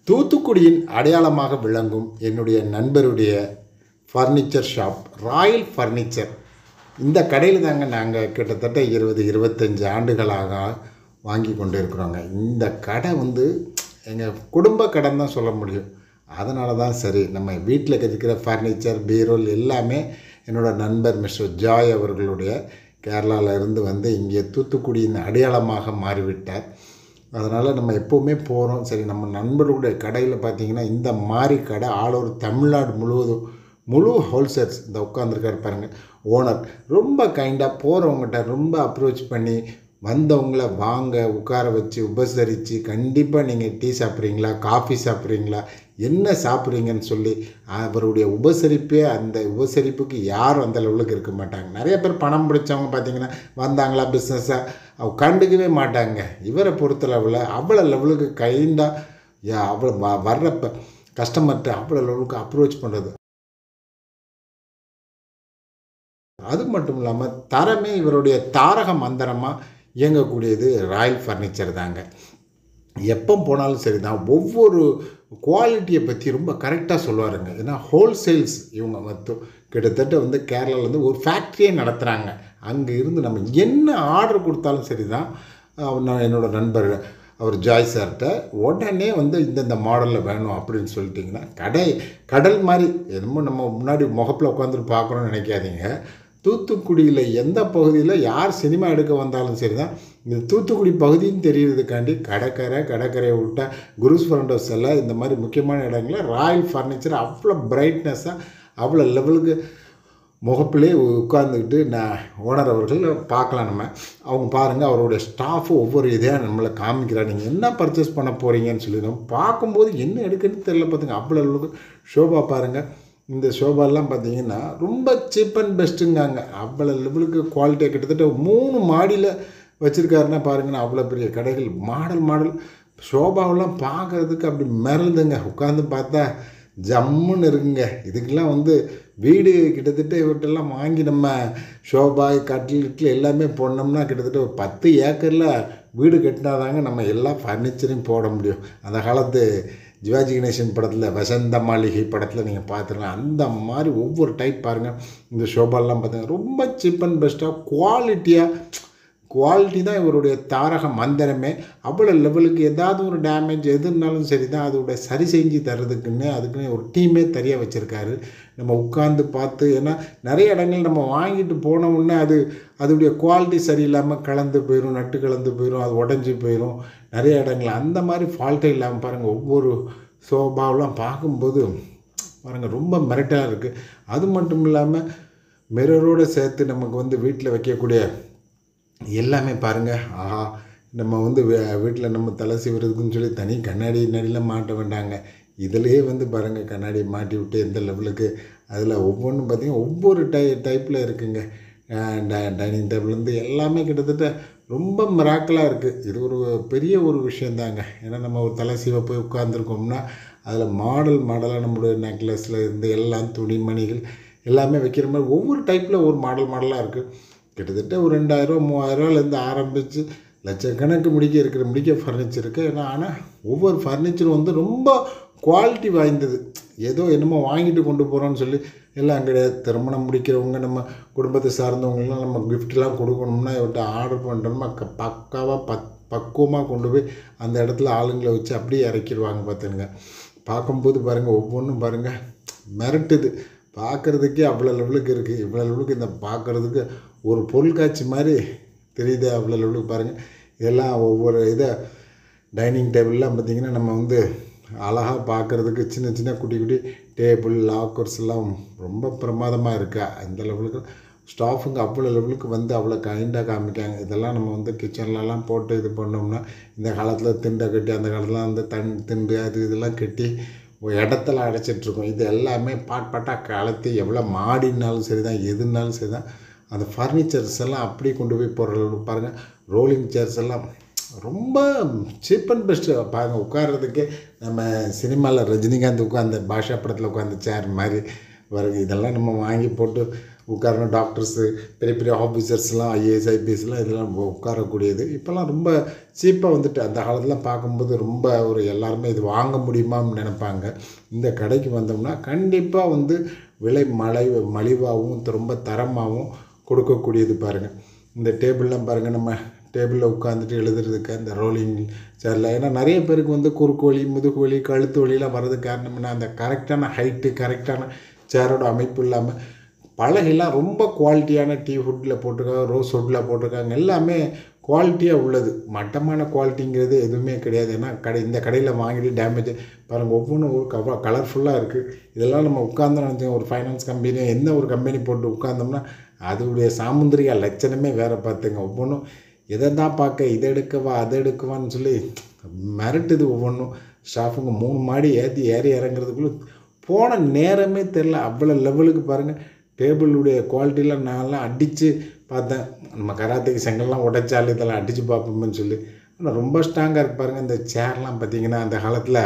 தூத்துக்குடியின் அடையாளமாக விளங்கும் என்னுடைய நண்பருடைய ஃபர்னிச்சர் ஷாப் ராயல் ஃபர்னிச்சர் இந்த கடையில் தாங்க நாங்கள் கிட்டத்தட்ட இருபது இருபத்தஞ்சி ஆண்டுகளாக வாங்கி கொண்டு இருக்கிறோங்க இந்த கடை வந்து எங்கள் குடும்ப கடன் தான் சொல்ல முடியும் அதனால தான் சரி நம்ம வீட்டில் இருக்கிற ஃபர்னிச்சர் பீரோல் எல்லாமே என்னோடய நண்பர் மிஸ்டர் ஜாய் அவர்களுடைய கேரளாவில் இருந்து வந்து இங்கே தூத்துக்குடியின் அடையாளமாக மாறிவிட்டார் அதனால் நம்ம எப்போவுமே போகிறோம் சரி நம்ம நண்பர்களுடைய கடையில் பார்த்தீங்கன்னா இந்த மாதிரி கடை ஆல் ஓவர் தமிழ்நாடு முழுவதும் முழு ஹோல்சேல்ஸ் இந்த உட்காந்துருக்காரு பாருங்கள் ஓனர் ரொம்ப கைண்டாக போகிறவங்ககிட்ட ரொம்ப அப்ரோச் பண்ணி வந்தவங்கள வாங்க உட்கார வச்சு உபசரித்து கண்டிப்பாக நீங்கள் டீ சாப்பிட்றீங்களா காஃபி சாப்பிட்றீங்களா என்ன சாப்பிட்றீங்கன்னு சொல்லி அவருடைய உபசரிப்பே அந்த உபசரிப்புக்கு யாரும் அந்த லெவலுக்கு இருக்க மாட்டாங்க நிறைய பேர் பணம் பிடிச்சவங்க பார்த்தீங்கன்னா வந்தாங்களா பிஸ்னஸாக கண்டுக்கவே மாட்டாங்க இவரை பொறுத்த லெவலில் அவ்வளோ லெவலுக்கு கைண்டாக யா அவ்வளோ வ வர்ற கஸ்டமர்கிட்ட அவ்வளோ லெவலுக்கு அப்ரோச் பண்ணுறது அது மட்டும் இல்லாமல் தரமே இவருடைய தாரக மந்திரமாக இயங்கக்கூடியது ராயல் ஃபர்னிச்சர் தாங்க எப்போ போனாலும் சரி தான் ஒவ்வொரு குவாலிட்டியை பற்றி ரொம்ப கரெக்டாக சொல்லுவாருங்க ஏன்னா ஹோல்சேல்ஸ் இவங்க மொத்தம் கிட்டத்தட்ட வந்து கேரளாவில் ஒரு ஃபேக்ட்ரியே நடத்துகிறாங்க அங்கே இருந்து நம்ம என்ன ஆர்டர் கொடுத்தாலும் சரி தான் நான் என்னோடய நண்பர் அவர் ஜாய் சார்கிட்ட உடனே வந்து இந்தந்த மாடலில் வேணும் அப்படின்னு சொல்லிட்டிங்கன்னா கடை கடல் மாதிரி என்னமோ நம்ம முன்னாடி முகப்பில் உட்காந்துட்டு பார்க்குறோன்னு நினைக்காதீங்க தூத்துக்குடியில் எந்த பகுதியில் யார் சினிமா எடுக்க வந்தாலும் சரி தான் இந்த தூத்துக்குடி பகுதின்னு தெரியறதுக்காண்டி கடற்கரை கடற்கரையை விட்டா குருஸ் ஃப்ரண்ட் ஹவுஸ் எல்லாம் இந்த மாதிரி முக்கியமான இடங்களில் ராயல் ஃபர்னிச்சர் அவ்வளோ பிரைட்னஸாக அவ்வளோ லெவலுக்கு முகப்பிலே உட்காந்துக்கிட்டு நான் ஓனர் அவர்கள் பார்க்கலாம் நம்ம அவங்க பாருங்கள் அவருடைய ஸ்டாஃபு ஒவ்வொரு இதையாக நம்மளை காமிக்கிறார் நீங்கள் என்ன பர்ச்சேஸ் பண்ண போகிறீங்கன்னு சொல்லி நம்ம பார்க்கும்போது என்ன எடுக்குன்னு தெரியல பார்த்துங்க அவ்வளோ அளவுக்கு ஷோபா பாருங்கள் இந்த ஷோபாலாம் பார்த்தீங்கன்னா ரொம்ப சீப் அண்ட் பெஸ்ட்டுங்காங்க அவ்வளோ லெவலுக்கு குவாலிட்டியாக கிட்டத்தட்ட மூணு மாடியில் வச்சுருக்காருன்னா பாருங்கன்னா அவ்வளோ பெரிய கடைகள் மாடல் மாடல் ஷோபாவெல்லாம் பார்க்குறதுக்கு அப்படி மிரளுதுங்க உட்காந்து பார்த்தா ஜம்முன்னு இருக்குங்க இதுக்கெல்லாம் வந்து வீடு கிட்டத்தட்ட இவர்கிட்டலாம் வாங்கி நம்ம ஷோபாய் கட்டில் கிட்டில் எல்லாமே போடணும்னா கிட்டத்தட்ட ஒரு பத்து ஏக்கரில் வீடு கட்டினாதாங்க நம்ம எல்லா ஃபர்னிச்சரையும் போட முடியும் அந்த காலத்து சிவாஜி கணேசன் படத்தில் வசந்த மாளிகை படத்தில் நீங்கள் பார்த்துருங்க அந்த மாதிரி ஒவ்வொரு டைப் பாருங்கள் இந்த ஷோபாலாம் பார்த்தீங்கன்னா ரொம்ப சீப் அண்ட் பெஸ்ட்டாக குவாலிட்டியாக குவாலிட்டி தான் இவருடைய தாரக மந்திரமே அவ்வளோ லெவலுக்கு ஏதாவது ஒரு டேமேஜ் எது இருந்தாலும் சரி தான் அதோட சரி செஞ்சு தர்றதுக்குன்னு அதுக்குன்னு ஒரு டீமே தனியாக வச்சுருக்காரு நம்ம உட்காந்து பார்த்து ஏன்னா நிறைய இடங்கள் நம்ம வாங்கிட்டு போன உடனே அது அதோடைய குவாலிட்டி சரியில்லாமல் கலந்து போயிடும் நட்டு கலந்து போயிடும் அது உடஞ்சி போயிடும் நிறைய இடங்கள் அந்த மாதிரி ஃபால்ட்டே இல்லாமல் பாருங்கள் ஒவ்வொரு சோபாவெலாம் பார்க்கும்போது பாருங்கள் ரொம்ப மிரட்டாக இருக்குது அது மட்டும் இல்லாமல் மிரரோடு சேர்த்து நமக்கு வந்து வீட்டில் வைக்கக்கூடிய எல்லாமே பாருங்கள் ஆஹா நம்ம வந்து வீட்டில் நம்ம தலை சீவுறதுக்குன்னு சொல்லி தனி கண்ணாடி கண்ணாடிலாம் மாட்ட வேண்டாங்க இதிலேயே வந்து பாருங்கள் கண்ணாடி மாட்டி விட்டு எந்த லெவலுக்கு அதில் ஒவ்வொன்றும் பார்த்திங்கன்னா ஒவ்வொரு டை டைப்பில் இருக்குங்க டைனிங் டேபிள்லேருந்து எல்லாமே கிட்டத்தட்ட ரொம்ப மிராக்கலாக இருக்குது இது ஒரு பெரிய ஒரு விஷயந்தாங்க ஏன்னா நம்ம ஒரு தலை சீவை போய் உட்காந்துருக்கோம்னா அதில் மாடல் மாடலாக நம்மளுடைய நெக்லஸில் இருந்து எல்லாம் துணிமணிகள் எல்லாமே வைக்கிற மாதிரி ஒவ்வொரு டைப்பில் ஒரு மாடல் மாடலாக இருக்குது கிட்டத்தட்ட ஒரு ரெண்டாயிரம் மூவாயிரரூவாலேருந்து ஆரம்பித்து லட்சக்கணக்கு முடிக்க இருக்கிற முடிக்க ஃபர்னிச்சர் இருக்குது ஏன்னா ஆனால் ஒவ்வொரு ஃபர்னிச்சரும் வந்து ரொம்ப குவாலிட்டி வாய்ந்தது ஏதோ என்னமோ வாங்கிட்டு கொண்டு போகிறோன்னு சொல்லி எல்லாம் கிடையாது திருமணம் முடிக்கிறவங்க நம்ம குடும்பத்தை சார்ந்தவங்களாம் நம்ம கிஃப்ட்லாம் கொடுக்கணும்னா இவர்கிட்ட ஆர்டர் பண்ணுறோம்னா க பக்காவாக பத் பக்குவமாக கொண்டு போய் அந்த இடத்துல ஆளுங்களை வச்சு அப்படியே இறக்கிடுவாங்க பார்த்துங்க பார்க்கும்போது பாருங்கள் ஒவ்வொன்றும் பாருங்கள் மிரட்டுது பார்க்குறதுக்கே அவ்வளோ லெவலுக்கு இருக்குது இவ்வளோ லெவலுக்கு இந்த பார்க்குறதுக்கு ஒரு பொருட்காட்சி மாதிரி தெரியுது அவ்வளோ லெவலுக்கு பாருங்கள் இதெல்லாம் ஒவ்வொரு இதை டைனிங் டேபிள்லாம் பார்த்திங்கன்னா நம்ம வந்து அழகாக பார்க்குறதுக்கு சின்ன சின்ன குட்டி குட்டி டேபிள் லாக்கர்ஸ் எல்லாம் ரொம்ப பிரமாதமாக இருக்கா இந்த லெவலுக்கு ஸ்டாஃபுங்க அவ்வளோ லெவலுக்கு வந்து அவ்வளோ கைண்டாக காமிக்காங்க இதெல்லாம் நம்ம வந்து கிச்சன்லலாம் போட்டு இது பண்ணோம்னா இந்த காலத்தில் திண்டை கட்டி அந்த காலத்தில் அந்த தன் திண்டு அது இதெல்லாம் கட்டி இடத்துல அடைச்சிட்ருக்கோம் இது எல்லாமே பாட் பாட்டாக கலத்தி எவ்வளோ மாடினாலும் சரி தான் எதுனாலும் சரி தான் அந்த ஃபர்னிச்சர்ஸ் எல்லாம் அப்படியே கொண்டு போய் போடுற பாருங்கள் ரோலிங் சேர்ஸ் எல்லாம் ரொம்ப சீப் அண்ட் பெஸ்ட்டு பாருங்கள் உட்கார்றதுக்கே நம்ம சினிமாவில் ரஜினிகாந்த் உட்காந்த பாஷா படத்தில் உட்காந்த சேர் மாதிரி வருது இதெல்லாம் நம்ம வாங்கி போட்டு உட்காரணும் டாக்டர்ஸு பெரிய பெரிய ஆஃபீஸர்ஸ்லாம் ஐஏஎஸ் ஐபிஎஸ்லாம் இதெல்லாம் உட்காரக்கூடியது இப்போல்லாம் ரொம்ப சீப்பாக வந்துட்டு அந்த காலத்தில் பார்க்கும்போது ரொம்ப ஒரு எல்லாருமே இது வாங்க முடியுமான்னு நினைப்பாங்க இந்த கடைக்கு வந்தோம்னா கண்டிப்பாக வந்து விலை மலை மலிவாகவும் ரொம்ப தரமாகவும் கொடுக்கக்கூடியது பாருங்கள் இந்த டேபிள்லாம் பாருங்கள் நம்ம டேபிளில் உட்காந்துட்டு எழுதுறதுக்கு அந்த ரோலிங் சேரில் ஏன்னா நிறைய பேருக்கு வந்து குறுக்கு வலி முதுகு வலி கழுத்து வலிலாம் வர்றதுக்கு காரணம் என்ன அந்த கரெக்டான ஹைட்டு கரெக்டான சேரோட அமைப்பு இல்லாமல் பலகைலாம் ரொம்ப குவாலிட்டியான டீ வுட்டில் போட்டிருக்காங்க ரோஸ் வுட்டில் போட்டிருக்காங்க எல்லாமே குவாலிட்டியாக உள்ளது மட்டமான குவாலிட்டிங்கிறது எதுவுமே கிடையாது ஏன்னா கடை இந்த கடையில் வாங்கிட்டு டேமேஜ் பாருங்கள் ஒவ்வொன்றும் ஒரு கவ கலர்ஃபுல்லாக இருக்குது இதெல்லாம் நம்ம உட்காந்தோம்னு நினச்சோம் ஒரு ஃபைனான்ஸ் கம்பெனி எந்த ஒரு கம்பெனி போட்டு உட்காந்தோம்னா அதோடைய சாமுந்திரிகா லட்சணமே வேறு பார்த்துங்க ஒவ்வொன்றும் எதை தான் பார்க்க இதை எடுக்கவா அதை எடுக்கவான்னு சொல்லி மிரட்டுது ஒவ்வொன்றும் ஸ்டாஃபுங்க மூணு மாடி ஏற்றி ஏறி இறங்குறதுக்குள்ளே போன நேரமே தெரில அவ்வளோ லெவலுக்கு பாருங்கள் டேபிளுடைய குவாலிட்டிலாம் நான்லாம் அடித்து பார்த்தேன் நம்ம கராத்தைக்கு செங்கல்லாம் உடைச்சாலும் இதெல்லாம் அடித்து பார்ப்போம்னு சொல்லி ஆனால் ரொம்ப ஸ்ட்ராங்காக இருக்கு பாருங்கள் இந்த சேர்லாம் பார்த்தீங்கன்னா அந்த காலத்தில்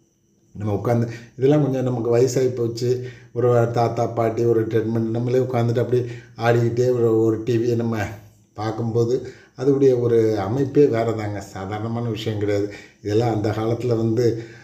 நம்ம உட்காந்து இதெல்லாம் கொஞ்சம் நமக்கு வயசாகி போச்சு ஒரு தாத்தா பாட்டி ஒரு ட்ரீட்மெண்ட் நம்மளே உட்காந்துட்டு அப்படியே ஆடிக்கிட்டே ஒரு ஒரு டிவியை நம்ம பார்க்கும்போது அதோடைய ஒரு அமைப்பே வேறு தாங்க சாதாரணமான விஷயம் கிடையாது இதெல்லாம் அந்த காலத்தில் வந்து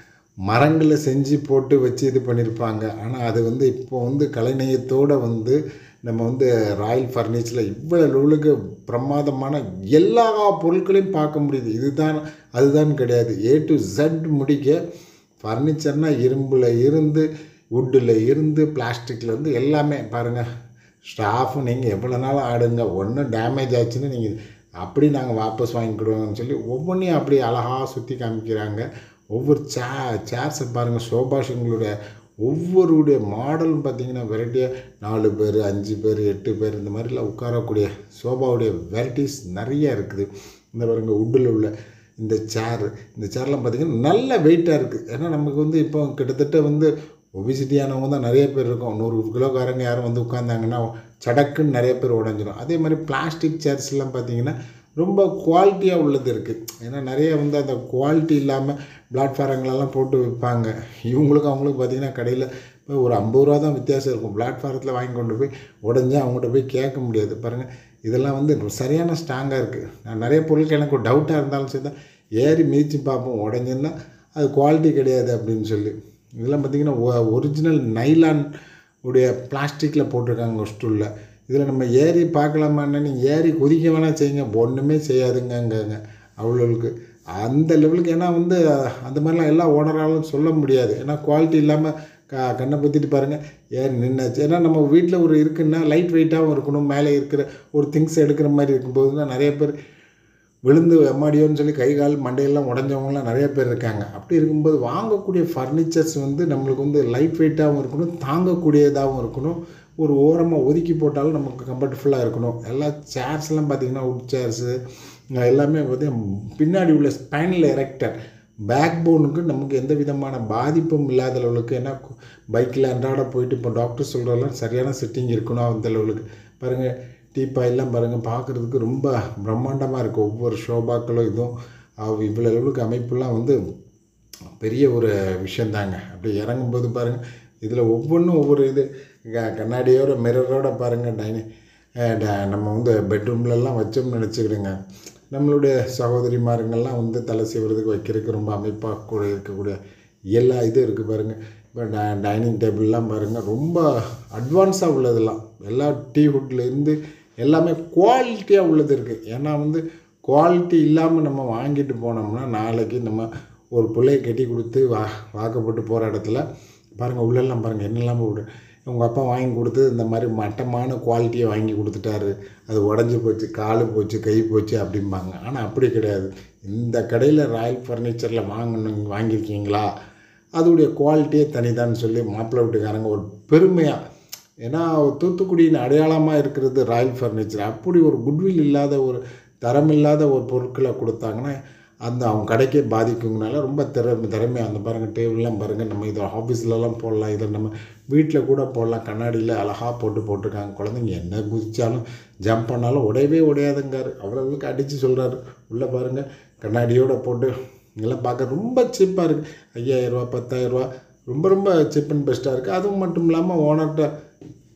மரங்களை செஞ்சு போட்டு வச்சு இது பண்ணியிருப்பாங்க ஆனால் அது வந்து இப்போ வந்து கலைநயத்தோடு வந்து நம்ம வந்து ராயல் ஃபர்னிச்சரில் இவ்வளோ லெவலுக்கு பிரமாதமான எல்லா பொருட்களையும் பார்க்க முடியுது இதுதான் அதுதான் கிடையாது ஏ டு ஜெட் முடிக்க ஃபர்னிச்சர்னால் இரும்பில் இருந்து வுட்டில் இருந்து பிளாஸ்டிக்கில் இருந்து எல்லாமே பாருங்கள் ஸ்டாஃபு நீங்கள் எவ்வளோ நாள் ஆடுங்க ஒன்றும் டேமேஜ் ஆச்சுன்னு நீங்கள் அப்படி நாங்கள் வாபஸ் வாங்கிக்கிடுவோங்கன்னு சொல்லி ஒவ்வொன்றையும் அப்படி அழகாக சுற்றி காமிக்கிறாங்க ஒவ்வொரு சே சேர்ஸை பாருங்கள் சோபாஷங்களுடைய ஒவ்வொருடைய மாடலும் பார்த்தீங்கன்னா வெரைட்டியாக நாலு பேர் அஞ்சு பேர் எட்டு பேர் இந்த மாதிரிலாம் உட்காரக்கூடிய சோபாவுடைய வெரைட்டிஸ் நிறைய இருக்குது இந்த பாருங்க வுட்டில் உள்ள இந்த சேர் இந்த சேர்லாம் பார்த்திங்கன்னா நல்ல வெயிட்டாக இருக்குது ஏன்னா நமக்கு வந்து இப்போ கிட்டத்தட்ட வந்து ஒபிசிட்டியானவங்க தான் நிறைய பேர் இருக்கும் நூறு கிலோக்காரங்க யாரும் வந்து உட்காந்தாங்கன்னா சடக்குன்னு நிறைய பேர் உடஞ்சிரும் அதே மாதிரி பிளாஸ்டிக் சேர்ஸ்லாம் பார்த்தீங்கன்னா ரொம்ப குவாலிட்டியாக உள்ளது இருக்குது ஏன்னா நிறைய வந்து அந்த குவாலிட்டி இல்லாமல் பிளாட்ஃபாரங்களெல்லாம் போட்டு விற்பாங்க இவங்களுக்கு அவங்களுக்கு பார்த்திங்கன்னா கடையில் இப்போ ஒரு ஐம்பது ரூபா தான் வித்தியாசம் இருக்கும் பிளாட்ஃபாரத்தில் வாங்கி கொண்டு போய் உடஞ்சி அவங்கள்ட்ட போய் கேட்க முடியாது பாருங்கள் இதெல்லாம் வந்து சரியான ஸ்ட்ராங்காக இருக்குது நான் நிறைய பொருட்கள் எனக்கு ஒரு டவுட்டாக இருந்தாலும் சரி தான் ஏறி மிதித்து பார்ப்போம் உடஞ்சுன்னா அது குவாலிட்டி கிடையாது அப்படின்னு சொல்லி இதெல்லாம் பார்த்திங்கன்னா ஒரிஜினல் நைலான் உடைய பிளாஸ்டிக்கில் போட்டிருக்காங்க ஸ்டூலில் இதில் நம்ம ஏறி பார்க்கலாமான்னு நீங்கள் ஏறி குதிக்க வேணால் செய்யுங்க ஒன்றுமே செய்யாதுங்கங்க அவ்வளோவுக்கு அந்த லெவலுக்கு ஏன்னா வந்து அந்த மாதிரிலாம் எல்லா ஓனராலும் சொல்ல முடியாது ஏன்னா குவாலிட்டி இல்லாமல் க கண்ணை பற்றிட்டு பாருங்கள் ஏறி நின்னாச்சு ஏன்னா நம்ம வீட்டில் ஒரு இருக்குன்னா லைட் வெயிட்டாகவும் இருக்கணும் மேலே இருக்கிற ஒரு திங்ஸ் எடுக்கிற மாதிரி இருக்கும்போது தான் நிறைய பேர் விழுந்து எம்மாடியோன்னு சொல்லி கை கால் மண்டையெல்லாம் உடஞ்சவங்களாம் நிறைய பேர் இருக்காங்க அப்படி இருக்கும்போது வாங்கக்கூடிய ஃபர்னிச்சர்ஸ் வந்து நம்மளுக்கு வந்து லைட் வெயிட்டாகவும் இருக்கணும் தாங்கக்கூடியதாகவும் இருக்கணும் ஒரு ஓரமாக ஒதுக்கி போட்டாலும் நமக்கு கம்ஃபர்டபுளாக இருக்கணும் எல்லா சேர்ஸ்லாம் பார்த்திங்கன்னா உட் சேர்ஸு எல்லாமே வந்து பின்னாடி உள்ள ஸ்பைனல் எரெக்டர் பேக் போனுக்கு நமக்கு எந்த விதமான பாதிப்பும் இல்லாத அளவுக்கு ஏன்னா பைக்கில் அன்றாட போயிட்டு இப்போ டாக்டர் சொல்கிறதெல்லாம் சரியான சிட்டிங் இருக்கணும் அந்த அளவுக்கு பாருங்கள் டீப்பாயெல்லாம் பாருங்கள் பார்க்குறதுக்கு ரொம்ப பிரம்மாண்டமாக இருக்குது ஒவ்வொரு ஷோபாக்களும் இதுவும் இவ்வளோ அளவுக்கு அமைப்புலாம் வந்து பெரிய ஒரு விஷயந்தாங்க அப்படி இறங்கும்போது பாருங்கள் இதில் ஒவ்வொன்றும் ஒவ்வொரு இது கண்ணாடியோட மிரரோட பாருங்கள் டைனி நம்ம வந்து பெட்ரூம்லலாம் வச்சோம்னு நினச்சிக்கிடுங்க நம்மளுடைய சகோதரிமாருங்கள்லாம் வந்து தலை செய்வதுக்கு வைக்கிறதுக்கு ரொம்ப அமைப்பாக கூட இருக்கக்கூடிய எல்லா இதுவும் இருக்குது பாருங்கள் இப்போ ட டைனிங் டேபிள்லாம் பாருங்கள் ரொம்ப அட்வான்ஸாக உள்ளதெல்லாம் எல்லா டீ இருந்து எல்லாமே குவாலிட்டியாக உள்ளது இருக்குது ஏன்னா வந்து குவாலிட்டி இல்லாமல் நம்ம வாங்கிட்டு போனோம்னா நாளைக்கு நம்ம ஒரு பிள்ளைய கட்டி கொடுத்து வா வாக்கப்பட்டு போகிற இடத்துல பாருங்கள் உள்ளெல்லாம் பாருங்கள் என்னெல்லாம் விடு உங்கள் அப்பா வாங்கி கொடுத்து இந்த மாதிரி மட்டமான குவாலிட்டியை வாங்கி கொடுத்துட்டாரு அது உடஞ்சி போச்சு கால் போச்சு கை போச்சு அப்படிம்பாங்க ஆனால் அப்படி கிடையாது இந்த கடையில் ராயல் ஃபர்னிச்சரில் வாங்கணும் வாங்கியிருக்கீங்களா அதோடைய குவாலிட்டியே தனிதான்னு சொல்லி மாப்பிள்ளை வீட்டுக்காரங்க ஒரு பெருமையாக ஏன்னா தூத்துக்குடியின் அடையாளமாக இருக்கிறது ராயல் ஃபர்னிச்சர் அப்படி ஒரு குட்வில் இல்லாத ஒரு தரமில்லாத ஒரு பொருட்களை கொடுத்தாங்கன்னா அந்த அவங்க கடைக்கே பாதிக்குங்கனால ரொம்ப திறமை திறமையாக அந்த பாருங்கள் டேபிள்லாம் பாருங்கள் நம்ம இதை ஆஃபீஸ்லலாம் போடலாம் இதை நம்ம வீட்டில் கூட போடலாம் கண்ணாடியில் அழகாக போட்டு போட்டிருக்காங்க குழந்தைங்க என்ன குதிச்சாலும் ஜம்ப் பண்ணாலும் உடையவே உடையாதுங்காரு அவ்வளோவுக்கு அடித்து சொல்கிறாரு உள்ளே பாருங்கள் கண்ணாடியோடு போட்டு இதெல்லாம் பார்க்க ரொம்ப சீப்பாக இருக்குது ஐயாயிரரூவா பத்தாயிரரூவா ரொம்ப ரொம்ப சீப் அண்ட் பெஸ்ட்டாக இருக்குது அதுவும் மட்டும் இல்லாமல் ஓனர்கிட்ட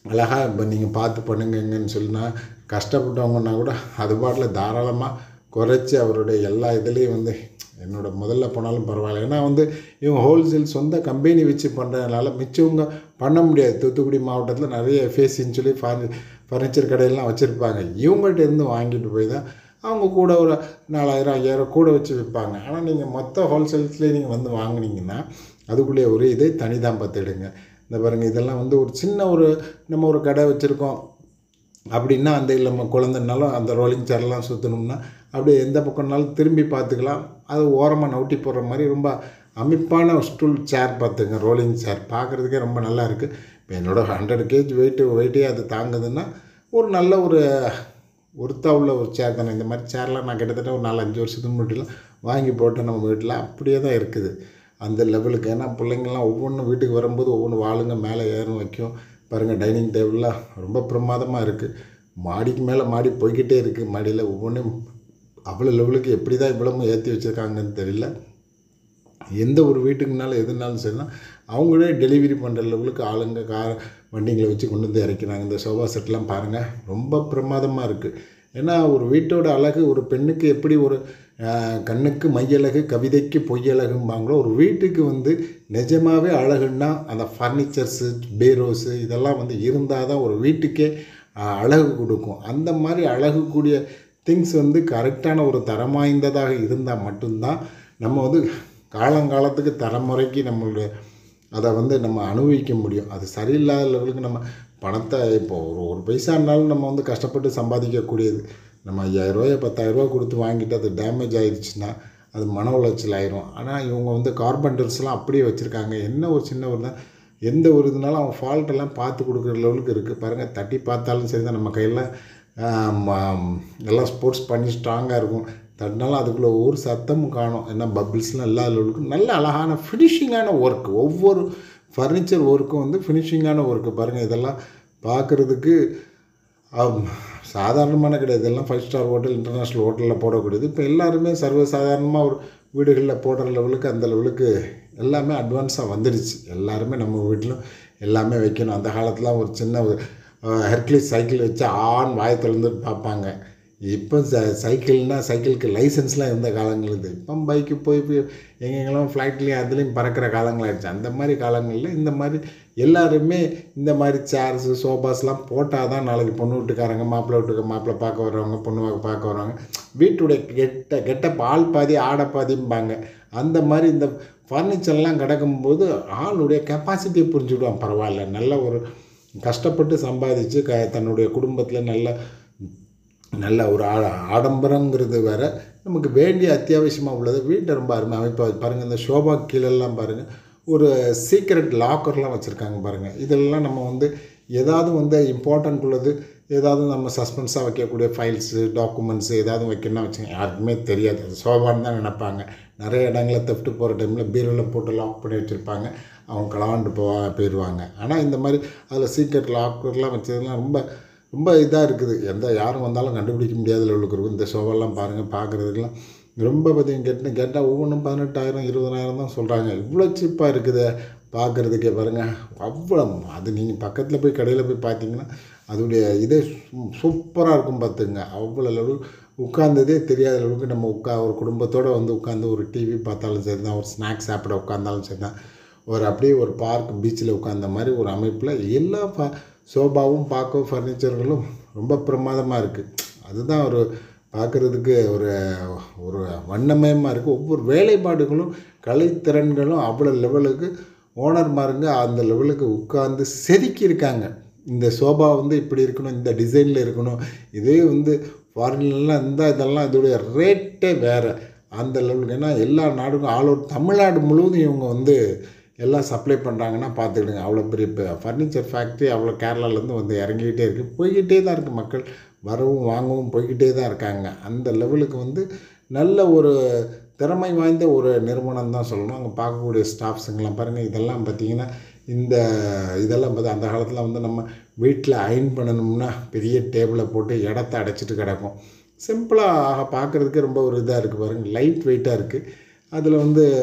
அழகாக இப்போ நீங்கள் பார்த்து பண்ணுங்கங்கன்னு சொன்னா கஷ்டப்பட்டவங்கன்னா கூட அது பாட்டில் தாராளமாக குறைச்சி அவருடைய எல்லா இதுலேயும் வந்து என்னோட முதல்ல போனாலும் பரவாயில்ல ஏன்னா வந்து இவங்க ஹோல்சேல் சொந்த கம்பெனி வச்சு பண்ணுறதுனால மிச்சவங்க பண்ண முடியாது தூத்துக்குடி மாவட்டத்தில் நிறைய எஃப்ஏசின்னு சொல்லி ஃபர்னி ஃபர்னிச்சர் கடையெல்லாம் வச்சுருப்பாங்க இவங்கள்ட்ட இருந்து வாங்கிட்டு போய் தான் அவங்க கூட ஒரு நாலாயிரம் ஐயாயிரம் கூட வச்சு விற்பாங்க ஆனால் நீங்கள் மொத்த ஹோல்சேல்ஸ்லேயே நீங்கள் வந்து வாங்குனீங்கன்னா அதுக்குள்ளே ஒரு இதே தனிதான் பார்த்துடுங்க இந்த பாருங்கள் இதெல்லாம் வந்து ஒரு சின்ன ஒரு நம்ம ஒரு கடை வச்சுருக்கோம் அப்படின்னா அந்த இல்லை நம்ம குழந்தைனாலும் அந்த ரோலிங் சேர்லாம் சுற்றணும்னா அப்படியே எந்த பக்கம்னாலும் திரும்பி பார்த்துக்கலாம் அது ஓரமாக நவுட்டி போடுற மாதிரி ரொம்ப அமைப்பான ஸ்டூல் சேர் பார்த்துங்க ரோலிங் சேர் பார்க்குறதுக்கே ரொம்ப நல்லா இருக்குது இப்போ என்னோட ஹண்ட்ரட் கேஜ் வெயிட்டு வெயிட்டே அது தாங்குதுன்னா ஒரு நல்ல ஒரு ஒருத்தா உள்ள ஒரு சேர் தானே இந்த மாதிரி சேர்லாம் நான் கிட்டத்தட்ட ஒரு நாலு அஞ்சு வருஷத்துக்கு முன்னாடிலாம் வாங்கி போட்டேன் நம்ம வீட்டில் அப்படியே தான் இருக்குது அந்த லெவலுக்கு ஏன்னா பிள்ளைங்கள்லாம் ஒவ்வொன்றும் வீட்டுக்கு வரும்போது ஒவ்வொன்று வாளுங்க மேலே ஏறும் வைக்கும் பாருங்கள் டைனிங் டேபிள்லாம் ரொம்ப பிரமாதமாக இருக்குது மாடிக்கு மேலே மாடி போய்கிட்டே இருக்குது மாடியில் ஒவ்வொன்றும் அவ்வளோ லெவலுக்கு எப்படி தான் இவ்வளவு ஏற்றி வச்சுருக்காங்கன்னு தெரியல எந்த ஒரு வீட்டுக்குனாலும் எதுனாலும் சரினா அவங்களே டெலிவரி பண்ணுற லெவலுக்கு ஆளுங்க கார் வண்டிங்களை வச்சு கொண்டு வந்து இறக்கிறாங்க இந்த சோஃபா செட்லாம் பாருங்கள் ரொம்ப பிரமாதமாக இருக்குது ஏன்னா ஒரு வீட்டோட அழகு ஒரு பெண்ணுக்கு எப்படி ஒரு ஆஹ், கண்ணுக்கு மையழகு கவிதைக்கு பொய்யழகும்பாங்களோ ஒரு வீட்டுக்கு வந்து நிஜமாகவே அழகுன்னா அந்த ஃபர்னிச்சர்ஸு பீரோஸு இதெல்லாம் வந்து இருந்தால் தான் ஒரு வீட்டுக்கே ஆஹ், அழகு கொடுக்கும் அந்த மாதிரி அழகு கூடிய திங்ஸ் வந்து கரெக்டான ஒரு தரம் வாய்ந்ததாக இருந்தால் மட்டும்தான் நம்ம வந்து காலங்காலத்துக்கு தலைமுறைக்கு நம்மளுடைய அதை வந்து நம்ம அனுபவிக்க முடியும் அது சரியில்லாத லெவலுக்கு நம்ம பணத்தை இப்போ ஒரு ஒரு பைசானாலும் நம்ம வந்து கஷ்டப்பட்டு சம்பாதிக்கக்கூடியது நம்ம ஐயாயிரரூவாயை பத்தாயிரரூவா கொடுத்து வாங்கிட்டு அது டேமேஜ் ஆயிடுச்சுன்னா அது மன உளைச்சல் ஆயிரும் ஆனால் இவங்க வந்து கார்பெண்டர்ஸ்லாம் அப்படியே வச்சுருக்காங்க என்ன ஒரு சின்ன ஒரு தான் எந்த ஒரு இதுனாலும் அவங்க ஃபால்ட்டெல்லாம் பார்த்து கொடுக்குற லெவலுக்கு இருக்குது பாருங்கள் தட்டி பார்த்தாலும் சரி தான் நம்ம கையில் எல்லாம் ஸ்போர்ட்ஸ் பண்ணி ஸ்ட்ராங்காக இருக்கும் தட்டினாலும் அதுக்குள்ளே ஒரு சத்தமும் காணும் ஏன்னா பபிள்ஸ்லாம் இல்லாத லெவலுக்கு நல்ல அழகான ஃபினிஷிங்கான ஒர்க் ஒவ்வொரு ஃபர்னிச்சர் ஒர்க்கும் வந்து ஃபினிஷிங்கான ஒர்க்கு பாருங்கள் இதெல்லாம் பார்க்குறதுக்கு ஆம், சாதாரணமான கிடையாது இதெல்லாம் ஃபைவ் ஸ்டார் ஹோட்டல் இன்டர்நேஷ்னல் ஹோட்டலில் போடக்கூடியது இப்போ எல்லாருமே சர்வசாதாரணமாக ஒரு வீடுகளில் போடுற லெவலுக்கு அந்த லெவலுக்கு எல்லாமே அட்வான்ஸாக வந்துடுச்சு எல்லாருமே நம்ம வீட்டிலும் எல்லாமே வைக்கணும் அந்த காலத்தில் ஒரு சின்ன ஒரு ஹெர்க்லிஸ் சைக்கிள் வச்சு ஆன் வாயை திறந்து பார்ப்பாங்க இப்போ ச சைக்கிள்னால் சைக்கிளுக்கு லைசன்ஸ்லாம் இருந்த காலங்கள் இது இப்போ பைக்கு போய் போய் எங்கெங்கெல்லாம் ஃப்ளைட்லேயும் அதுலேயும் பறக்கிற காலங்களாகிடுச்சு அந்த மாதிரி காலங்களில் இந்த மாதிரி எல்லாருமே இந்த மாதிரி சேர்ஸு சோஃபாஸ்லாம் போட்டால் தான் நாளைக்கு பொண்ணு வீட்டுக்காரங்க மாப்பிள்ளை வீட்டுக்கு மாப்பிள்ளை பார்க்க வர்றவங்க பொண்ணு பார்க்க பார்க்க வர்றவங்க வீட்டுடைய கெட்ட கெட்ட பால் பாதி ஆடை பாதிம்பாங்க அந்த மாதிரி இந்த ஃபர்னிச்சர்லாம் கிடக்கும்போது ஆளுடைய கெப்பாசிட்டியை புரிஞ்சுக்கிடுவான் பரவாயில்ல நல்ல ஒரு கஷ்டப்பட்டு சம்பாதிச்சு க தன்னுடைய குடும்பத்தில் நல்ல நல்ல ஒரு ஆ ஆடம்பரங்கிறது வேற நமக்கு வேண்டிய அத்தியாவசியமாக உள்ளது வீட்டை ரொம்ப அருமை அமைப்பாக பாருங்கள் இந்த ஷோபா கீழெல்லாம் பாருங்கள் ஒரு சீக்ரெட் லாக்கர்லாம் வச்சுருக்காங்க பாருங்கள் இதெல்லாம் நம்ம வந்து ஏதாவது வந்து இம்பார்ட்டன்ட் உள்ளது ஏதாவது நம்ம சஸ்பென்ஸாக வைக்கக்கூடிய ஃபைல்ஸு டாக்குமெண்ட்ஸு ஏதாவது வைக்கணும்னா வச்சுங்க யாருக்குமே தெரியாது அது சோபான்னு தான் நினைப்பாங்க நிறைய இடங்களில் தெஃப்ட்டு போகிற டைமில் பீரோவில் போட்டு லாக் பண்ணி வச்சுருப்பாங்க அவங்க கலாண்டு போ போயிடுவாங்க ஆனால் இந்த மாதிரி அதில் சீக்ரெட் லாக்கர்லாம் வச்சதுலாம் ரொம்ப ரொம்ப இதாக இருக்குது எந்த யாரும் வந்தாலும் கண்டுபிடிக்க முடியாத லெவலுக்கு இருக்கும் இந்த ஷோவெல்லாம் பாருங்கள் பார்க்குறதுக்கெல்லாம் ரொம்ப பார்த்தீங்க கேட்டு கேட்டால் ஒவ்வொன்றும் பதினெட்டாயிரம் இருபதாயிரம் தான் சொல்கிறாங்க இவ்வளோ சீப்பாக இருக்குது பார்க்குறதுக்கே பாருங்கள் அவ்வளோ அது நீங்கள் பக்கத்தில் போய் கடையில் போய் பார்த்தீங்கன்னா அதோடைய இதே சூப்பராக இருக்கும் பார்த்துங்க அவ்வளோ லெவல் உட்கார்ந்ததே தெரியாத அளவுக்கு நம்ம உட்கா ஒரு குடும்பத்தோடு வந்து உட்காந்து ஒரு டிவி பார்த்தாலும் சரி தான் ஒரு ஸ்நாக்ஸ் சாப்பிட உட்காந்தாலும் சரி தான் ஒரு அப்படியே ஒரு பார்க் பீச்சில் உட்காந்த மாதிரி ஒரு அமைப்பில் எல்லா ஃப சோபாவும் பார்க்க ஃபர்னிச்சர்களும் ரொம்ப பிரமாதமாக இருக்குது அதுதான் ஒரு பார்க்குறதுக்கு ஒரு ஒரு வண்ணமயமாக இருக்குது ஒவ்வொரு வேலைப்பாடுகளும் கலைத்திறன்களும் அவ்வளோ லெவலுக்கு ஓனர்மாருங்க அந்த லெவலுக்கு உட்கார்ந்து செதுக்கியிருக்காங்க இந்த சோபா வந்து இப்படி இருக்கணும் இந்த டிசைனில் இருக்கணும் இதே வந்து ஃபாரின்லாம் இருந்தால் இதெல்லாம் இதோடைய ரேட்டே வேறு அந்த லெவலுக்கு ஏன்னா எல்லா நாடுக்கும் ஆல் ஓவர் தமிழ்நாடு முழுவதும் இவங்க வந்து எல்லாம் சப்ளை பண்ணுறாங்கன்னா பார்த்துக்கிடுங்க அவ்வளோ பெரிய இப்போ ஃபர்னிச்சர் ஃபேக்ட்ரி அவ்வளோ கேரளாலேருந்து வந்து இறங்கிக்கிட்டே இருக்குது போய்கிட்டே தான் இருக்குது மக்கள் வரவும் வாங்கவும் போய்கிட்டே தான் இருக்காங்க அந்த லெவலுக்கு வந்து நல்ல ஒரு திறமை வாய்ந்த ஒரு நிறுவனம் தான் சொல்லணும் அங்கே பார்க்கக்கூடிய ஸ்டாஃப்ஸுங்கெல்லாம் பாருங்கள் இதெல்லாம் பார்த்தீங்கன்னா இந்த இதெல்லாம் பார்த்து அந்த காலத்தில் வந்து நம்ம வீட்டில் அயன் பண்ணணும்னா பெரிய டேபிளை போட்டு இடத்த அடைச்சிட்டு கிடக்கும் சிம்பிளாக பார்க்குறதுக்கு ரொம்ப ஒரு இதாக இருக்குது பாருங்கள் லைட் வெயிட்டாக இருக்குது அதில் வந்து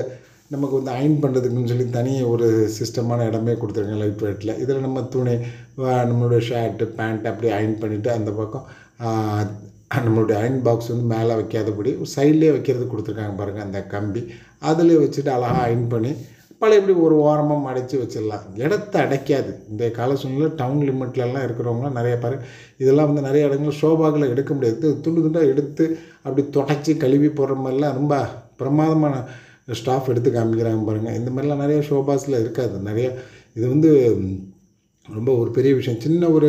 நமக்கு வந்து அயன் பண்ணுறதுக்குன்னு சொல்லி தனி ஒரு சிஸ்டமான இடமே கொடுத்துருக்காங்க லைட் வெயிட்டில் இதில் நம்ம துணி வ- நம்மளுடைய ஷர்ட்டு பேண்ட் அப்படி அயன் பண்ணிவிட்டு அந்த பக்கம் ஆஹ், நம்மளுடைய அயன் பாக்ஸ் வந்து மேலே வைக்காதபடி சைட்லேயே வைக்கிறது கொடுத்துருக்காங்க பாருங்கள் அந்த கம்பி அதிலே வச்சுட்டு அழகாக அயன் பண்ணி பழையபடி ஒரு ஓரமாக மடித்து வச்சிடலாம் இடத்த அடைக்காது இந்த கால சூழ்நிலை டவுன் லிமிட்லலாம் இருக்கிறவங்களாம் நிறைய பேர் இதெல்லாம் வந்து நிறைய இடங்கள் ஷோபாக்கில் எடுக்க முடியாது துண்டு துண்டாக எடுத்து அப்படி தொடச்சி கழுவி போடுற மாதிரிலாம் ரொம்ப பிரமாதமான ஸ்டாஃப் எடுத்து காமிக்கிறாங்க பாருங்கள் இந்த மாதிரிலாம் நிறைய ஷோபாஸில் இருக்காது நிறைய இது வந்து ம், ரொம்ப ஒரு பெரிய விஷயம் சின்ன ஒரு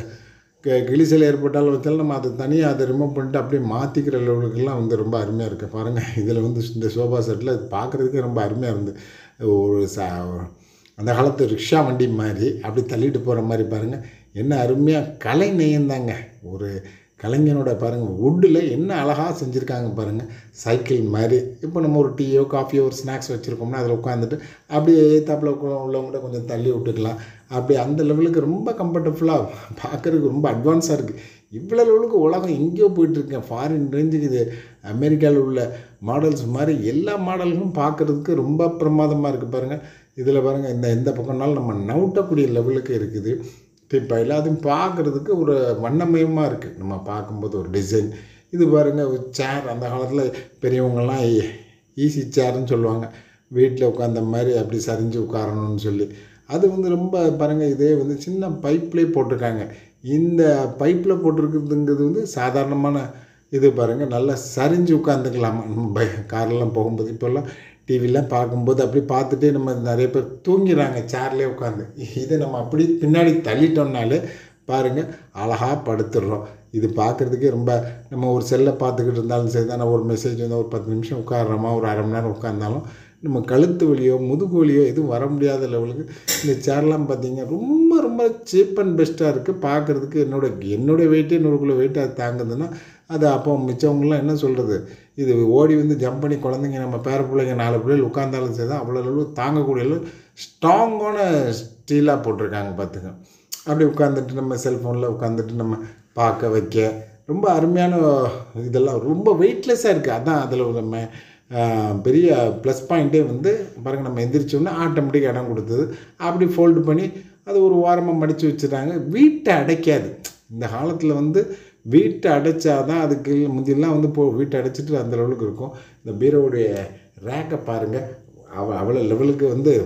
க கிழிசல் ஏற்பட்டாலும் வச்சாலும் நம்ம அதை தனியாக அதை ரிமூவ் பண்ணிட்டு அப்படியே மாற்றிக்கிற லெவலுக்கெல்லாம் வந்து ரொம்ப அருமையாக இருக்குது பாருங்கள் இதில் வந்து இந்த சோஃபா செட்டில் பார்க்குறதுக்கே ரொம்ப அருமையாக இருந்து ஒரு சா அந்த காலத்து ரிக்ஷா வண்டி மாதிரி அப்படி தள்ளிட்டு போகிற மாதிரி பாருங்கள் என்ன அருமையாக கலை நெய்யந்தாங்க ஒரு கலைஞனோட பாருங்கள் வுட்டில் என்ன அழகாக செஞ்சுருக்காங்க பாருங்கள் சைக்கிள் மாதிரி இப்போ நம்ம ஒரு டீயோ காஃபியோ ஒரு ஸ்நாக்ஸ் வச்சுருக்கோம்னா அதில் உட்காந்துட்டு அப்படியே ஏத்தாப்பில் உள்ளவங்கள்ட்ட கொஞ்சம் தள்ளி விட்டுக்கலாம் அப்படி அந்த லெவலுக்கு ரொம்ப கம்ஃபர்டபுளாக பார்க்குறதுக்கு ரொம்ப அட்வான்ஸாக இருக்குது இவ்வளோ லெவலுக்கு உலகம் எங்கேயோ போயிட்டுருக்கேன் ஃபாரின் ரேஞ்சுக்கு இது அமெரிக்காவில் உள்ள மாடல்ஸ் மாதிரி எல்லா மாடல்களும் பார்க்குறதுக்கு ரொம்ப பிரமாதமாக இருக்குது பாருங்கள் இதில் பாருங்கள் இந்த எந்த பக்கம்னாலும் நம்ம நவுட்டக்கூடிய லெவலுக்கு இருக்குது இப்போ எல்லாத்தையும் பார்க்குறதுக்கு ஒரு வண்ணமயமாக இருக்குது நம்ம பார்க்கும்போது ஒரு டிசைன் இது பாருங்கள் ஒரு சேர் அந்த காலத்தில் பெரியவங்கெல்லாம் ஈஸி சேர்னு சொல்லுவாங்க வீட்டில் உட்காந்த மாதிரி அப்படி சரிஞ்சு உட்காரணும்னு சொல்லி அது வந்து ரொம்ப பாருங்கள் இதே வந்து சின்ன பைப்லேயே போட்டிருக்காங்க இந்த பைப்பில் போட்டிருக்கிறதுங்கிறது வந்து சாதாரணமான இது பாருங்கள் நல்லா சரிஞ்சு உட்காந்துக்கலாமா நம்ம பை கார்லாம் போகும்போது இப்போல்லாம் டிவிலாம் பார்க்கும்போது அப்படி பார்த்துட்டே நம்ம நிறைய பேர் தூங்கிடுறாங்க சேர்லேயே உட்காந்து இதை நம்ம அப்படி பின்னாடி தள்ளிட்டோம்னாலே பாருங்கள் அழகாக படுத்துடுறோம் இது பார்க்குறதுக்கே ரொம்ப நம்ம ஒரு செல்லை பார்த்துக்கிட்டு இருந்தாலும் சரி தானே ஒரு மெசேஜ் வந்து ஒரு பத்து நிமிஷம் உட்காடுறோமா ஒரு அரை மணி நேரம் உட்காந்தாலும் நம்ம கழுத்து வலியோ முதுகு வலியோ எதுவும் வர முடியாத லெவலுக்கு இந்த சேர்லாம் பார்த்தீங்க ரொம்ப ரொம்ப சீப் அண்ட் பெஸ்ட்டாக இருக்குது பார்க்குறதுக்கு என்னோட என்னுடைய வெயிட்டே நூறு கிலோ வெயிட் அது தாங்குதுன்னா அது அப்போ மிச்சவங்களாம் என்ன சொல்கிறது இது ஓடி வந்து ஜம்ப் பண்ணி குழந்தைங்க நம்ம பேர பிள்ளைங்க நாலு பிள்ளைகள் உட்காந்தாலும் சரி தான் அவ்வளோ அளவு தாங்கக்கூடிய அளவு ஸ்ட்ராங்கான ஸ்டீலாக போட்டிருக்காங்க பார்த்துங்க அப்படி உட்காந்துட்டு நம்ம செல்ஃபோனில் உட்காந்துட்டு நம்ம பார்க்க வைக்க ரொம்ப அருமையான இதெல்லாம் ரொம்ப வெயிட்லெஸ்ஸாக இருக்குது அதான் அதில் நம்ம ஆஹ், பெரிய ப்ளஸ் பாயிண்ட்டே வந்து பாருங்கள் நம்ம எந்திரிச்சோன்னா ஆட்டோமேட்டிக் இடம் கொடுத்தது அப்படி ஃபோல்டு பண்ணி அது ஒரு வாரமாக மடித்து வச்சுட்டாங்க வீட்டை அடைக்காது இந்த காலத்தில் வந்து வீட்டை அடைச்சாதான் அதுக்கு முந்தியெல்லாம் வந்து போ வீட்டை அடைச்சிட்டு அந்த லெவலுக்கு இருக்கும் இந்த பீரோவுடைய ரேக்கை பாருங்கள் அவ அவ்வளோ லெவலுக்கு வந்து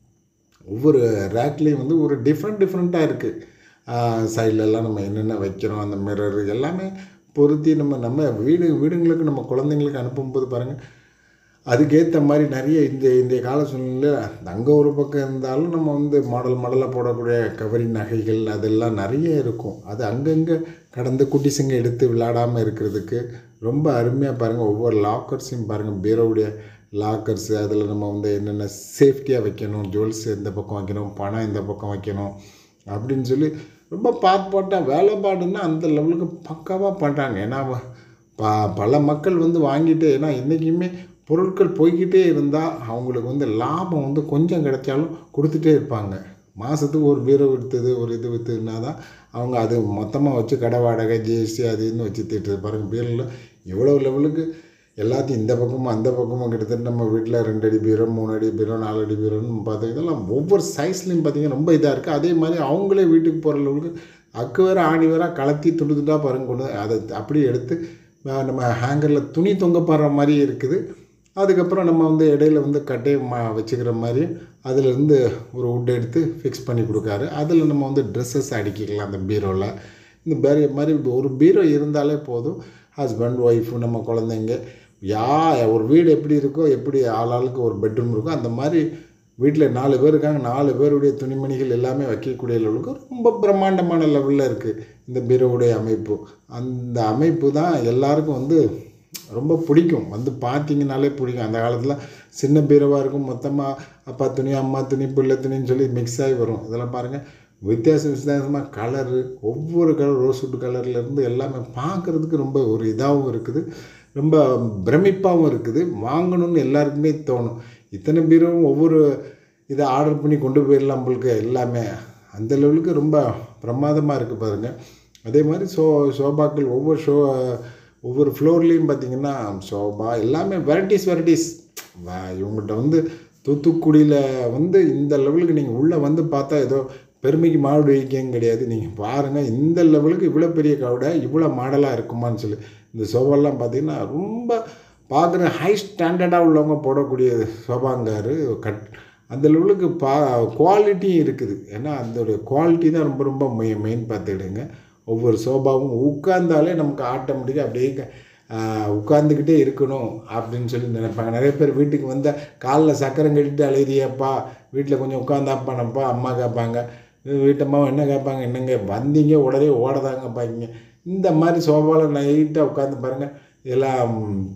ஒவ்வொரு ரேக்லேயும் வந்து ஒரு டிஃப்ரெண்ட் டிஃப்ரெண்ட்டாக இருக்குது சைட்லலாம் நம்ம என்னென்ன வைக்கிறோம் அந்த மிரர் எல்லாமே பொருத்தி நம்ம நம்ம வீடு வீடுங்களுக்கு நம்ம குழந்தைங்களுக்கு அனுப்பும்போது பாருங்கள் அதுக்கேற்ற மாதிரி நிறைய இந்த இன்றைய கால சூழ்நிலையில் அங்கே ஒரு பக்கம் இருந்தாலும் நம்ம வந்து மாடல் மாடலாக போடக்கூடிய கவரி நகைகள் அதெல்லாம் நிறைய இருக்கும் அது அங்கங்கே கடந்த குட்டிஸுங்க எடுத்து விளையாடாமல் இருக்கிறதுக்கு ரொம்ப அருமையாக பாருங்கள் ஒவ்வொரு லாக்கர்ஸையும் பாருங்கள் பீரோவுடைய லாக்கர்ஸு அதில் நம்ம வந்து என்னென்ன சேஃப்டியாக வைக்கணும் ஜுவல்ஸ் எந்த பக்கம் வைக்கணும் பணம் எந்த பக்கம் வைக்கணும் அப்படின்னு சொல்லி ரொம்ப பார்த்து போட்டால் வேலைப்பாடுன்னா அந்த லெவலுக்கு பக்காவாக பண்ணுறாங்க ஏன்னா வ- ப பல மக்கள் வந்து வாங்கிட்டு ஏன்னா என்றைக்குமே பொருட்கள் போய்க்கிட்டே இருந்தால் அவங்களுக்கு வந்து லாபம் வந்து கொஞ்சம் கிடைச்சாலும் கொடுத்துட்டே இருப்பாங்க மாதத்துக்கு ஒரு பீரோ விற்றுது ஒரு இது விற்றுதுனா தான் அவங்க அது மொத்தமாக வச்சு கடை வாடகை ஜிஎஸ்டி அது இதுன்னு வச்சு திட்டுது பாருங்கள் பீரோவில் எவ்வளோ லெவலுக்கு எல்லாத்தையும் இந்த பக்கமும் அந்த பக்கமும் கிட்டத்தட்ட நம்ம வீட்டில் ரெண்டு அடி பீரோ மூணு அடி பீரோ நாலு அடி பீரோன்னு பார்த்தா இதெல்லாம் ஒவ்வொரு சைஸ்லையும் பார்த்தீங்கன்னா ரொம்ப இதாக இருக்குது அதே மாதிரி அவங்களே வீட்டுக்கு போகிற அளவுக்கு அக்கு வேற ஆணி வேற கலத்தி துண்டு துண்டாக பாருங்க கொண்டு வந்து அதை அப்படியே எடுத்து அஹ், நம்ம ஹேங்கரில் துணி தொங்க போடுற மாதிரி இருக்குது அதுக்கப்புறம் நம்ம வந்து இடையில வந்து கட்டையை மா வச்சுக்கிற மாதிரி அதிலிருந்து ஒரு wood எடுத்து ஃபிக்ஸ் பண்ணி கொடுக்காரு அதில் நம்ம வந்து ட்ரெஸ்ஸஸ் அடிக்கிக்கலாம் அந்த பீரோவில் இந்த பேரி மாதிரி ஒரு பீரோ இருந்தாலே போதும் ஹஸ்பண்ட் ஒய்ஃபு நம்ம குழந்தைங்க யா ஒரு வீடு எப்படி இருக்கோ எப்படி ஆளாளுக்கு ஒரு பெட்ரூம் இருக்கோ அந்த மாதிரி வீட்டில் நாலு பேர் இருக்காங்க நாலு பேருடைய துணிமணிகள் எல்லாமே வைக்கக்கூடிய லெவலுக்கு ரொம்ப பிரம்மாண்டமான லெவலில் இருக்குது இந்த பீரோவுடைய அமைப்பு அந்த அமைப்பு தான் எல்லாருக்கும் வந்து ரொம்ப பிடிக்கும் வந்து பார்த்தீங்கனாலே பிடிக்கும் அந்த காலத்தில் சின்ன பீரோவாக இருக்கும் மொத்தமாக அப்பா துணி அம்மா துணி பிள்ளை துணின்னு சொல்லி மிக்ஸ் ஆகி வரும் இதெல்லாம் பாருங்கள் வித்தியாச வித்தியாசமாக கலரு ஒவ்வொரு கலர் ரோஸ்வுட் கலர்லேருந்து எல்லாமே பார்க்குறதுக்கு ரொம்ப ஒரு இதாகவும் இருக்குது ரொம்ப பிரமிப்பாகவும் இருக்குது வாங்கணும்னு எல்லாருக்குமே தோணும் இத்தனை பீரோவும் ஒவ்வொரு இதை ஆர்டர் பண்ணி கொண்டு போயிடலாம் உங்களுக்கு எல்லாமே அந்த லெவலுக்கு ரொம்ப பிரமாதமாக இருக்குது பாருங்கள் அதே மாதிரி சோ சோபாக்கள் ஒவ்வொரு ஷோ ஒவ்வொரு ஃப்ளோர்லேயும் பார்த்தீங்கன்னா சோபா எல்லாமே வெரைட்டிஸ் வெரைட்டிஸ் வா- இவங்ககிட்ட வந்து தூத்துக்குடியில் வந்து இந்த லெவலுக்கு நீங்கள் உள்ளே வந்து பார்த்தா ஏதோ பெருமைக்கு மாடு வைக்கங்க கிடையாது நீங்கள் பாருங்கள் இந்த லெவலுக்கு இவ்வளோ பெரிய கவுடை இவ்வளோ மாடலாக இருக்குமான்னு சொல்லி இந்த சோபாலாம் பார்த்தீங்கன்னா ரொம்ப பார்க்குற ஹை ஸ்டாண்டர்டாக உள்ளவங்க போடக்கூடிய சோபாங்காரு கட் அந்த லெவலுக்கு பா குவாலிட்டியும் இருக்குது ஏன்னா அதோடைய குவாலிட்டி தான் ரொம்ப ரொம்ப மெயின் மெயின் பார்த்துக்கிடுங்க ஒவ்வொரு சோபாவும் உட்கார்ந்தாலே நமக்கு ஆட்டோமேட்டிக்காக அப்படியே க- ஆஹ் உட்கார்ந்துக்கிட்டே இருக்கணும் அப்படின்னு சொல்லி நினைப்பாங்க நிறைய பேர் வீட்டுக்கு வந்தால் காலில் சக்கரம் கட்டிட்டு அழுதியப்பா வீட்டில் கொஞ்சம் உட்காந்தாப்பானப்பா அம்மா கேட்பாங்க வீட்டம்மா என்ன கேட்பாங்க என்னங்க வந்தீங்க உடனே ஓடதாங்க பாக்கிங்க இந்த மாதிரி சோபாவில் நைட்டாக உட்காந்து பாருங்கள் எல்லாம்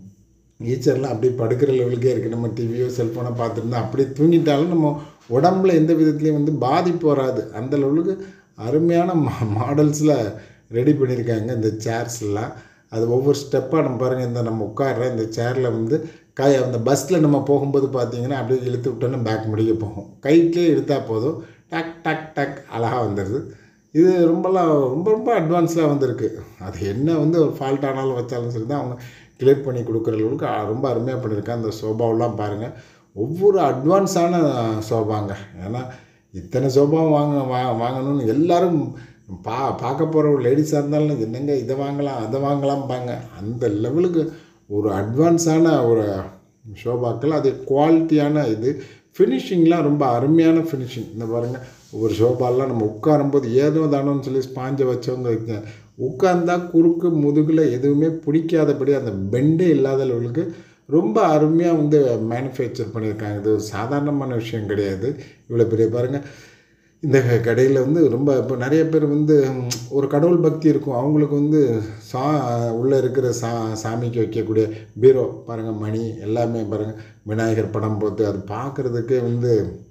ஈச்சர்லாம் அப்படியே படுக்கிற லெவலுக்கே இருக்குது நம்ம டிவியோ செல்ஃபோனோ பார்த்துருந்தா அப்படியே தூங்கிட்டாலும் நம்ம உடம்புல எந்த விதத்துலேயும் வந்து பாதிப்பு வராது அந்த லெவலுக்கு அருமையான மா மாடல்ஸில் ரெடி பண்ணியிருக்காங்க இந்த சேர்ஸ்லாம் அது ஒவ்வொரு ஸ்டெப்பாக நம்ம பாருங்கள் இந்த நம்ம உட்கார்ற இந்த சேரில் வந்து கை அந்த பஸ்ஸில் நம்ம போகும்போது பார்த்தீங்கன்னா அப்படியே இழுத்து விட்டோன்னா பேக் முடிக்க போகும் கைட்லேயே இழுத்தா போதும் டக் டக் டக் அழகாக வந்துடுது இது ரொம்பலாம் ரொம்ப ரொம்ப அட்வான்ஸாக வந்திருக்கு அது என்ன வந்து ஒரு ஃபால்ட் ஆனாலும் வச்சாலும் சரி தான் அவங்க கிளியர் பண்ணி கொடுக்குற அளவுக்கு அ- ரொம்ப அருமையாக பண்ணியிருக்காங்க அந்த சோபாவெல்லாம் பாருங்கள் ஒவ்வொரு அட்வான்ஸான சோபாங்க ஏன்னா இத்தனை சோபாவும் வாங்க வா வாங்கணும்னு எல்லாரும் பா பார்க்க போகிற ஒரு லேடிஸாக இருந்தாலும் என்னங்க இதை வாங்கலாம் அதை வாங்கலாம்பாங்க அந்த லெவலுக்கு ஒரு அட்வான்ஸான ஒரு ஷோபாக்கள் அது குவாலிட்டியான இது ஃபினிஷிங்லாம் ரொம்ப அருமையான ஃபினிஷிங் இந்த பாருங்கள் ஒவ்வொரு ஷோபாலாம் நம்ம உட்காரும்போது ஏதோ தானோன்னு சொல்லி ஸ்பாஞ்சை வச்சவங்க வைக்க உட்கார்ந்தா குறுக்கு முதுகில் எதுவுமே பிடிக்காதபடி அந்த பெண்டே இல்லாத லெவலுக்கு ரொம்ப அருமையாக வந்து மேனுஃபேக்சர் பண்ணியிருக்காங்க இது ஒரு சாதாரணமான விஷயம் கிடையாது இவ்வளோ பெரிய பாருங்கள் இந்த கடையில் வந்து ரொம்ப இப்போ நிறைய பேர் வந்து ம், ஒரு கடவுள் பக்தி இருக்கும் அவங்களுக்கு வந்து சா உள்ளே இருக்கிற சா சாமிக்கு வைக்கக்கூடிய பீரோ பாருங்கள் மணி எல்லாமே பாருங்கள் விநாயகர் படம் போட்டு அது பார்க்குறதுக்கே வந்து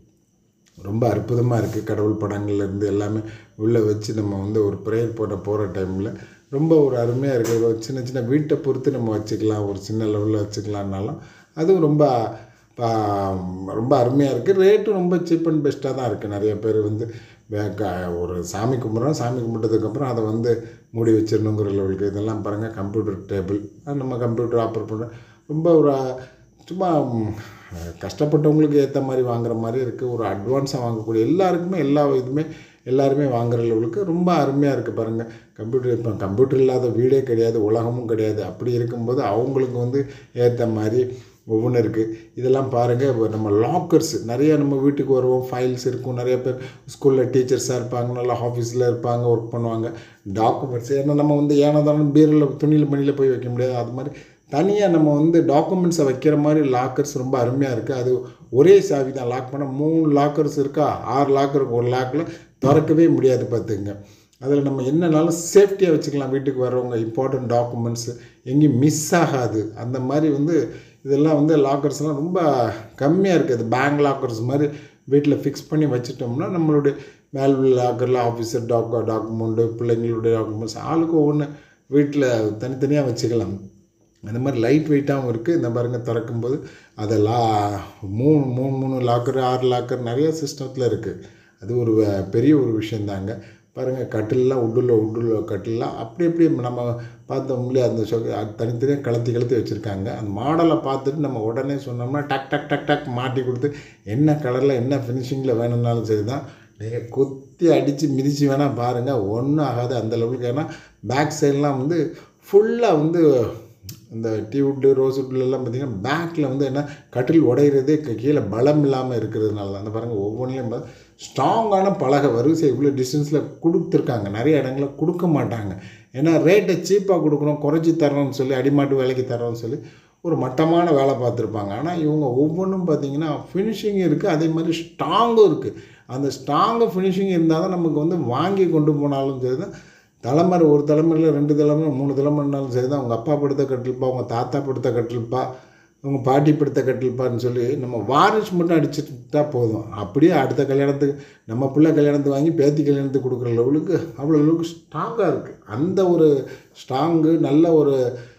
ரொம்ப அற்புதமாக இருக்குது கடவுள் படங்கள்லேருந்து எல்லாமே உள்ளே வச்சு நம்ம வந்து ஒரு ப்ரேயர் போட போகிற டைமில் ரொம்ப ஒரு அருமையாக இருக்குது ஒரு சின்ன சின்ன வீட்டை பொறுத்து நம்ம வச்சுக்கலாம் ஒரு சின்ன லெவலில் வச்சுக்கலான்னாலும் அதுவும் ரொம்ப பா- ரொம்ப அருமையாக இருக்குது ரேட்டும் ரொம்ப சீப் அண்ட் பெஸ்ட்டாக தான் இருக்குது நிறைய பேர் வந்து வே- க- ஒரு சாமி கும்பிட்றோம் சாமி கும்பிட்டதுக்கப்புறம் அதை வந்து மூடி வச்சிடணுங்கிற லெவலுக்கு இதெல்லாம் பாருங்கள் கம்ப்யூட்டர் டேபிள் நம்ம கம்ப்யூட்டர் ஆப்ரேட் பண்ணுறோம் ரொம்ப ஒரு சும்மா ம், கஷ்டப்பட்டவங்களுக்கு ஏற்ற மாதிரி வாங்குற மாதிரி இருக்குது ஒரு அட்வான்ஸாக வாங்கக்கூடிய எல்லாருக்குமே எல்லா இதுவுமே எல்லாருமே வாங்குற லெவலுக்கு ரொம்ப அருமையாக இருக்குது பாருங்கள் கம்ப்யூட்டர் இப்போ கம்ப்யூட்டர் இல்லாத வீடே கிடையாது உலகமும் கிடையாது அப்படி இருக்கும்போது அவங்களுக்கு வந்து ஏற்ற மாதிரி ஒவ்வொன்றும் இருக்குது இதெல்லாம் பாருங்கள் நம்ம லாக்கர்ஸ் நிறைய நம்ம வீட்டுக்கு வருவோம் ஃபைல்ஸ் இருக்கும் நிறைய பேர் ஸ்கூலில் டீச்சர்ஸாக இருப்பாங்க நல்லா ஆஃபீஸில் இருப்பாங்க ஒர்க் பண்ணுவாங்க டாக்குமெண்ட்ஸ் ஏன்னா நம்ம வந்து ஏனதானும் பீரில் துணியில் மணியில் போய் வைக்க முடியாது அது மாதிரி தனியாக நம்ம வந்து டாக்குமெண்ட்ஸை வைக்கிற மாதிரி லாக்கர்ஸ் ரொம்ப அருமையாக இருக்குது அது ஒரே சாவி தான் லாக் பண்ண மூணு லாக்கர்ஸ் இருக்கா ஆறு லாக்கர் இருக்கு ஒரு லாக்கில் திறக்கவே முடியாது பார்த்துங்க அதில் நம்ம என்னனாலும் சேஃப்டியாக வச்சுக்கலாம் வீட்டுக்கு வர்றவங்க இம்பார்ட்டன்ட் டாக்குமெண்ட்ஸ் எங்கேயும் மிஸ் ஆகாது அந்த மாதிரி வந்து இதெல்லாம் வந்து லாக்கர்ஸ்லாம் ரொம்ப கம்மியாக இருக்குது பேங்க் லாக்கர்ஸ் மாதிரி வீட்டில் ஃபிக்ஸ் பண்ணி வச்சுட்டோம்னா நம்மளுடைய மேல் லாக்கரில் ஆஃபீஸர் டாக் டாக்குமெண்ட்டு பிள்ளைங்களுடைய டாக்குமெண்ட்ஸ் ஆளுக்கு ஒவ்வொன்று வீட்டில் தனித்தனியாக வச்சுக்கலாம் அந்த மாதிரி லைட் வெயிட்டாகவும் இருக்குது இந்த பாருங்க திறக்கும்போது அதை லா மூணு மூணு மூணு லாக்கர் ஆறு லாக்கர் நிறைய சிஸ்டத்தில் இருக்குது அது ஒரு வ- பெரிய ஒரு விஷயந்தாங்க பாருங்கள் கட்டிலெலாம் உட்டில் உட்டில் கட்டிலெலாம் அப்படி அப்படி நம்ம பார்த்தோம் இல்லையா அந்த சொ அது தனித்தனியாக கலத்தி கலத்தி வச்சுருக்காங்க அந்த மாடலை பார்த்துட்டு நம்ம உடனே சொன்னோம்னா டக் டக் டக் டக் மாட்டி கொடுத்து என்ன கலரில் என்ன ஃபினிஷிங்கில் வேணும்னாலும் சரி தான் நீங்கள் குத்தி அடித்து மிதித்து வேணால் பாருங்கள் ஒன்றும் ஆகாது அந்த லெவலுக்கு ஏன்னா பேக் சைட்லாம் வந்து ஃபுல்லாக வந்து இந்த டியூட்டு ரோஸ் எல்லாம் பார்த்தீங்கன்னா பேக்கில் வந்து என்ன கட்டில் உடையிறதே க- கீழே பலம் இல்லாமல் இருக்கிறதுனால தான் அந்த பாருங்கள் ஒவ்வொன்றிலையும் பார்த்து ஸ்ட்ராங்கான பலகை வரிசை இவ்வளோ டிஸ்டன்ஸில் கொடுத்துருக்காங்க நிறைய இடங்களில் கொடுக்க மாட்டாங்க ஏன்னா ரேட்டை சீப்பாக கொடுக்கணும் குறைச்சி தரணும்னு சொல்லி அடிமாட்டு வேலைக்கு தரோம்னு சொல்லி ஒரு மட்டமான வேலை பார்த்துருப்பாங்க ஆனால் இவங்க ஒவ்வொன்றும் பார்த்தீங்கன்னா ஃபினிஷிங் இருக்குது அதே மாதிரி ஸ்ட்ராங்கும் இருக்குது அந்த ஸ்ட்ராங்கு ஃபினிஷிங் இருந்தால் தான் நமக்கு வந்து வாங்கி கொண்டு போனாலும் சரி தான் தலைமுறை ஒரு தலைமுறையில் ரெண்டு தலைமுறை மூணு தலைமுறைனாலும் சரி தான் அவங்க அப்பா படுத்த கட்டில்ப்பா அவங்க தாத்தா படுத்த கட்டில்ப்பா அவங்க பாட்டி படுத்த கட்டில்ப்பான்னு சொல்லி நம்ம வாரிஷ் மட்டும் அடிச்சுட்டா போதும் அப்படியே அடுத்த கல்யாணத்துக்கு நம்ம பிள்ளை கல்யாணத்துக்கு வாங்கி பேத்தி கல்யாணத்துக்கு கொடுக்குற லெவலுக்கு அவ்வளோ அளவுக்கு ஸ்ட்ராங்காக இருக்குது அந்த ஒரு ஸ்ட்ராங்கு நல்ல ஒரு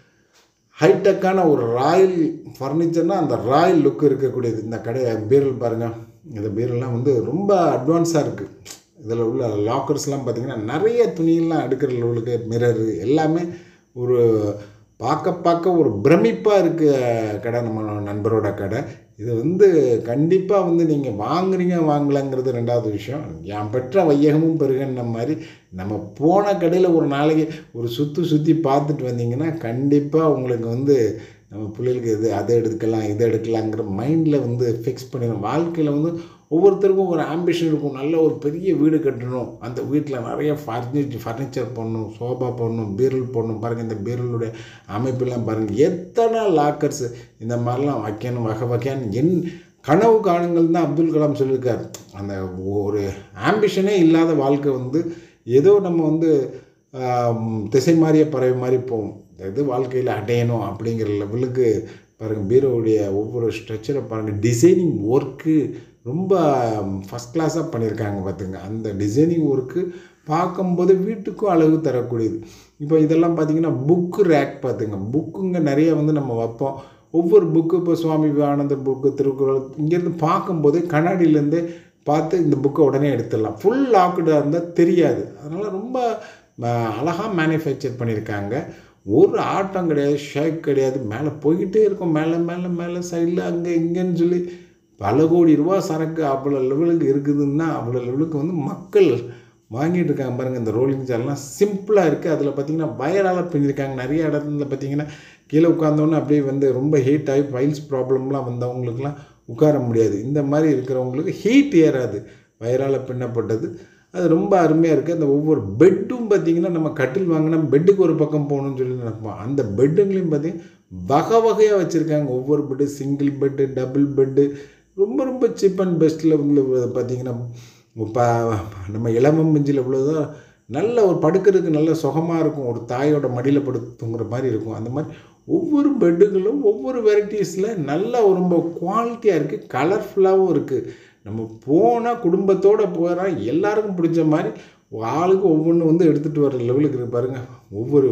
ஹைடெக்கான ஒரு ராயல் ஃபர்னிச்சர்னால் அந்த ராயல் லுக் இருக்கக்கூடியது இந்த கடை பீரல் பாருங்கள் இந்த பீரல்லாம் வந்து ரொம்ப அட்வான்ஸாக இருக்குது இதில் உள்ள லாக்கர்ஸ்லாம் பார்த்திங்கன்னா நிறைய துணியெல்லாம் எடுக்கிற லெவலுக்கு மிரரு எல்லாமே ஒரு பார்க்க பார்க்க ஒரு பிரமிப்பாக இருக்க கடை நம்ம நண்பரோட கடை இது வந்து கண்டிப்பாக வந்து நீங்கள் வாங்குறீங்க வாங்கலைங்கிறது ரெண்டாவது விஷயம் என் பெற்ற வையகமும் பெருகன்ன மாதிரி நம்ம போன கடையில் ஒரு நாளைக்கு ஒரு சுற்றி சுற்றி பார்த்துட்டு வந்தீங்கன்னா கண்டிப்பாக உங்களுக்கு வந்து நம்ம பிள்ளைகளுக்கு இது அதை எடுக்கலாம் இதை எடுக்கலாங்கிற மைண்டில் வந்து ஃபிக்ஸ் பண்ணிடணும் வாழ்க்கையில் வந்து ஒவ்வொருத்தருக்கும் ஒரு ஆம்பிஷன் இருக்கும் நல்ல ஒரு பெரிய வீடு கட்டணும் அந்த வீட்டில் நிறைய ஃபர்னிச்சர் ஃபர்னிச்சர் போடணும் சோஃபா போடணும் பீரல் போடணும் பாருங்கள் இந்த பீரலுடைய அமைப்பெல்லாம் பாருங்கள் எத்தனை லாக்கர்ஸ் இந்த மாதிரிலாம் வைக்கணும் வகை வகையான என் கனவு காணுங்கள் தான் அப்துல் கலாம் சொல்லியிருக்கார் அந்த ஒரு ஆம்பிஷனே இல்லாத வாழ்க்கை வந்து ஏதோ நம்ம வந்து திசை மாறிய பறவை மாதிரி போவோம் இது வாழ்க்கையில் அடையணும் அப்படிங்கிற லெவலுக்கு பாருங்கள் பீரோவுடைய ஒவ்வொரு ஸ்ட்ரக்சரை பாருங்கள் டிசைனிங் ஒர்க்கு ரொம்ப ஃபஸ்ட் கிளாஸாக பண்ணியிருக்காங்க பார்த்துங்க அந்த டிசைனிங் ஒர்க்கு பார்க்கும்போது வீட்டுக்கும் அழகு தரக்கூடியது இப்போ இதெல்லாம் பார்த்திங்கன்னா புக்கு ரேக் பார்த்துங்க புக்குங்க நிறைய வந்து நம்ம வைப்போம் ஒவ்வொரு புக்கு இப்போ சுவாமி விவேகானந்தர் புக்கு திருக்குறள் இங்கேருந்து பார்க்கும்போது கண்ணாடியிலேருந்து பார்த்து இந்த புக்கை உடனே எடுத்துடலாம் ஃபுல் லாக்டாக இருந்தால் தெரியாது அதனால் ரொம்ப அழகாக மேனுஃபேக்சர் பண்ணியிருக்காங்க ஒரு ஆட்டம் கிடையாது ஷேக் கிடையாது மேலே போய்கிட்டே இருக்கும் மேலே மேலே மேலே சைடில் அங்கே இங்கேன்னு சொல்லி பல கோடி ரூபா சரக்கு அவ்வளோ லெவலுக்கு இருக்குதுன்னா அவ்வளோ லெவலுக்கு வந்து மக்கள் வாங்கிட்டு இருக்காங்க பாருங்கள் இந்த ரோலிங் சேர்லாம் சிம்பிளாக இருக்குது அதில் பார்த்தீங்கன்னா வயரால் பின்னிருக்காங்க நிறைய இடத்துல பார்த்தீங்கன்னா கீழே உட்காந்தோன்னே அப்படியே வந்து ரொம்ப ஹீட் ஆகி ஃபைல்ஸ் ப்ராப்ளம்லாம் வந்தவங்களுக்குலாம் உட்கார முடியாது இந்த மாதிரி இருக்கிறவங்களுக்கு ஹீட் ஏறாது வயரால் பின்னப்பட்டது அது ரொம்ப அருமையாக இருக்குது அந்த ஒவ்வொரு பெட்டும் பார்த்திங்கன்னா நம்ம கட்டில் வாங்கினா பெட்டுக்கு ஒரு பக்கம் போகணும்னு சொல்லி நினைப்போம் அந்த பெட்டுங்களையும் பார்த்திங்கன்னா வகை வகையாக வச்சுருக்காங்க ஒவ்வொரு bed single bed double bed ரொம்ப ரொம்ப சீப் அண்ட் பெஸ்ட்டில் வந்து பார்த்திங்கன்னா இப்போ நம்ம இளமம் மிஞ்சில் இவ்வளோதான் நல்ல ஒரு படுக்கிறதுக்கு நல்ல சுகமாக இருக்கும் ஒரு தாயோட மடியில் படுத்துங்கிற மாதிரி இருக்கும் அந்த மாதிரி ஒவ்வொரு பெட்டுகளும் ஒவ்வொரு வெரைட்டிஸில் நல்ல ரொம்ப குவாலிட்டியாக இருக்குது கலர்ஃபுல்லாகவும் இருக்குது நம்ம போனால் குடும்பத்தோடு போகிறோம் எல்லாருக்கும் பிடிச்ச மாதிரி ஆளுக்கு ஒவ்வொன்று வந்து எடுத்துகிட்டு வர லெவலுக்கு இருக்கு பாருங்கள் ஒவ்வொரு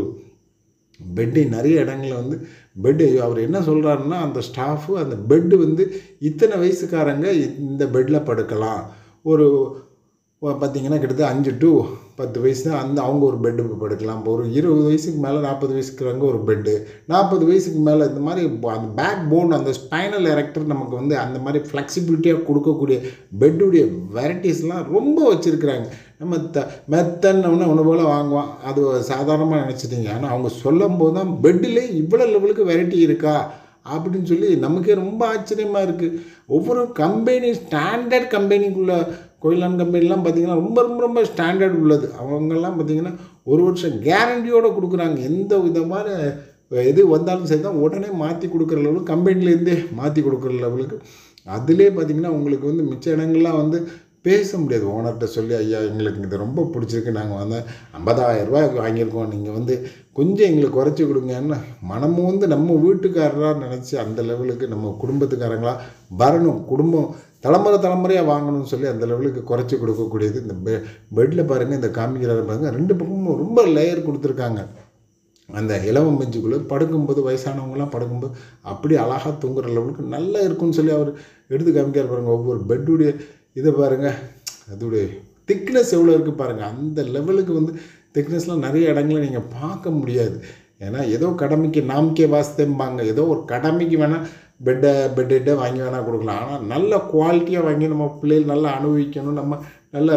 பெட்டு நிறைய இடங்களில் வந்து பெட்டு அவர் என்ன சொல்கிறாருன்னா அந்த ஸ்டாஃபு அந்த பெட்டு வந்து இத்தனை வயசுக்காரங்க இந்த பெட்டில் படுக்கலாம் ஒரு பார்த்திங்கன்னா கிட்டத்தட்ட அஞ்சு டு பத்து வயசு தான் அந்த அவங்க ஒரு பெட்டு படுக்கலாம் இப்போ ஒரு இருபது வயசுக்கு மேலே நாற்பது வயசுக்குறவங்க ஒரு பெட்டு நாற்பது வயசுக்கு மேலே இந்த மாதிரி அந்த பேக் போன் அந்த ஸ்பைனல் எரக்டர் நமக்கு வந்து அந்த மாதிரி ஃப்ளெக்சிபிலிட்டியாக கொடுக்கக்கூடிய பெட்டுடைய வெரைட்டிஸ்லாம் ரொம்ப வச்சுருக்குறாங்க நம்ம த மெத்தன்னு ஒன்று போல் வாங்குவோம் அது சாதாரணமாக நினச்சிட்டிங்க ஆனால் அவங்க சொல்லும் போது தான் பெட்டில் இவ்வளோ லெவலுக்கு வெரைட்டி இருக்கா அப்படின்னு சொல்லி நமக்கே ரொம்ப ஆச்சரியமாக இருக்குது ஒவ்வொரு கம்பெனி ஸ்டாண்டர்ட் கம்பெனிக்குள்ளே கோயிலான் கம்பெனிலாம் பார்த்திங்கன்னா ரொம்ப ரொம்ப ரொம்ப ஸ்டாண்டர்ட் உள்ளது அவங்கெல்லாம் பார்த்திங்கன்னா ஒரு வருஷம் கேரண்டியோடு கொடுக்குறாங்க எந்த விதமான எது வந்தாலும் சரி தான் உடனே மாற்றி கொடுக்குற லெவலுக்கு கம்பெனிலேருந்தே மாற்றி கொடுக்குற லெவலுக்கு அதிலே பார்த்திங்கன்னா உங்களுக்கு வந்து மிச்ச இடங்கள்லாம் வந்து பேச முடியாது ஓனர்கிட்ட சொல்லி ஐயா எங்களுக்கு இது ரொம்ப பிடிச்சிருக்கு நாங்கள் வந்து ஐம்பதாயிரம் ரூபாய்க்கு வாங்கியிருக்கோம் நீங்கள் வந்து கொஞ்சம் எங்களுக்கு குறைச்சி கொடுங்கன்னு மனமும் வந்து நம்ம வீட்டுக்காரராக நினச்சி அந்த லெவலுக்கு நம்ம குடும்பத்துக்காரங்களா வரணும் குடும்பம் தலைமுறை தலைமுறையாக வாங்கணும்னு சொல்லி அந்த லெவலுக்கு குறைச்சி கொடுக்கக்கூடியது இந்த பெ பெட்டில் பாருங்கள் இந்த காமிக்கிறாரு பாருங்கள் ரெண்டு பக்கமும் ரொம்ப லேயர் கொடுத்துருக்காங்க அந்த இளவம் பெஞ்சுக்குள்ளே படுக்கும்போது வயசானவங்களாம் படுக்கும்போது அப்படி அழகாக தூங்குற லெவலுக்கு நல்லா இருக்கும்னு சொல்லி அவர் எடுத்து காமிக்கார் பாருங்கள் ஒவ்வொரு பெட்டுடைய இதை பாருங்கள் அதோடைய திக்னஸ் எவ்வளோ இருக்குது பாருங்கள் அந்த லெவலுக்கு வந்து திக்னஸ்லாம் நிறைய இடங்களில் நீங்கள் பார்க்க முடியாது ஏன்னா ஏதோ கடமைக்கு நாம்கே வாஸ்தேம்பாங்க ஏதோ ஒரு கடமைக்கு வேணால் பெட்டை பெட்டை வாங்கி வேணால் கொடுக்கலாம் ஆனால் நல்ல குவாலிட்டியாக வாங்கி நம்ம பிள்ளைகள் நல்லா அனுபவிக்கணும் நம்ம நல்ல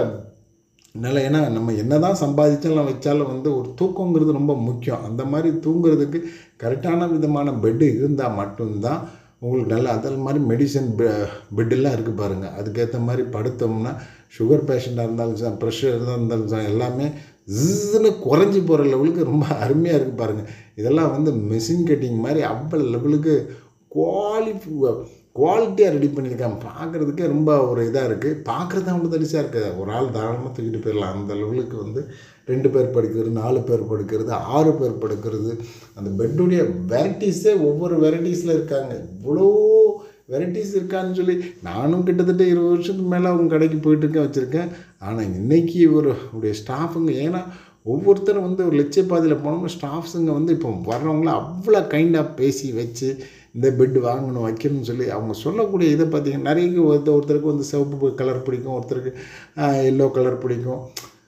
நல்ல ஏன்னா நம்ம என்ன தான் சம்பாதிச்சாலும் வச்சாலும் வந்து ஒரு தூக்கங்கிறது ரொம்ப முக்கியம் அந்த மாதிரி தூங்குறதுக்கு கரெக்டான விதமான பெட்டு இருந்தால் மட்டும்தான் உங்களுக்கு நல்ல அதில் மாதிரி மெடிசன் பெ பெட்டெல்லாம் இருக்குது பாருங்கள் அதுக்கேற்ற மாதிரி படுத்தோம்னா சுகர் பேஷண்ட்டாக இருந்தாலும் சரி ப்ரெஷர் இருந்தாலும் சரி எல்லாமே ஜின்னு குறைஞ்சி போகிற லெவலுக்கு ரொம்ப அருமையாக இருக்குது பாருங்கள் இதெல்லாம் வந்து மெஷின் கட்டிங் மாதிரி அவ்வளோ லெவலுக்கு குவாலிஃபி குவாலிட்டியாக ரெடி பண்ணியிருக்காங்க பார்க்குறதுக்கே ரொம்ப ஒரு இதாக இருக்குது பார்க்குறது அவ்வளோ தடிசாக இருக்குது ஒரு ஆள் தாராளமாக தூக்கிட்டு போயிடலாம் அந்த லெவலுக்கு வந்து ரெண்டு பேர் படுக்கிறது நாலு பேர் படுக்கிறது ஆறு பேர் படுக்கிறது அந்த பெட்டுடைய வெரைட்டிஸே ஒவ்வொரு வெரைட்டிஸில் இருக்காங்க இவ்வளோ வெரைட்டிஸ் இருக்கான்னு சொல்லி நானும் கிட்டத்தட்ட இருபது வருஷத்துக்கு மேலே அவங்க கடைக்கு போயிட்டுருக்கேன் வச்சுருக்கேன் ஆனால் இன்றைக்கி ஒரு உடைய ஸ்டாஃபுங்க ஏன்னா ஒவ்வொருத்தரும் வந்து ஒரு லட்சியப்பாதையில் போனோம்னா ஸ்டாஃப்ஸுங்க வந்து இப்போ வர்றவங்கள அவ்வளோ கைண்டாக பேசி வச்சு இந்த பெட்டு வாங்கணும் வைக்கணும்னு சொல்லி அவங்க சொல்லக்கூடிய இதை பார்த்தீங்கன்னா நிறைய ஒருத்தர் ஒருத்தருக்கு வந்து சிவப்பு கலர் பிடிக்கும் ஒருத்தருக்கு எல்லோ கலர் பிடிக்கும்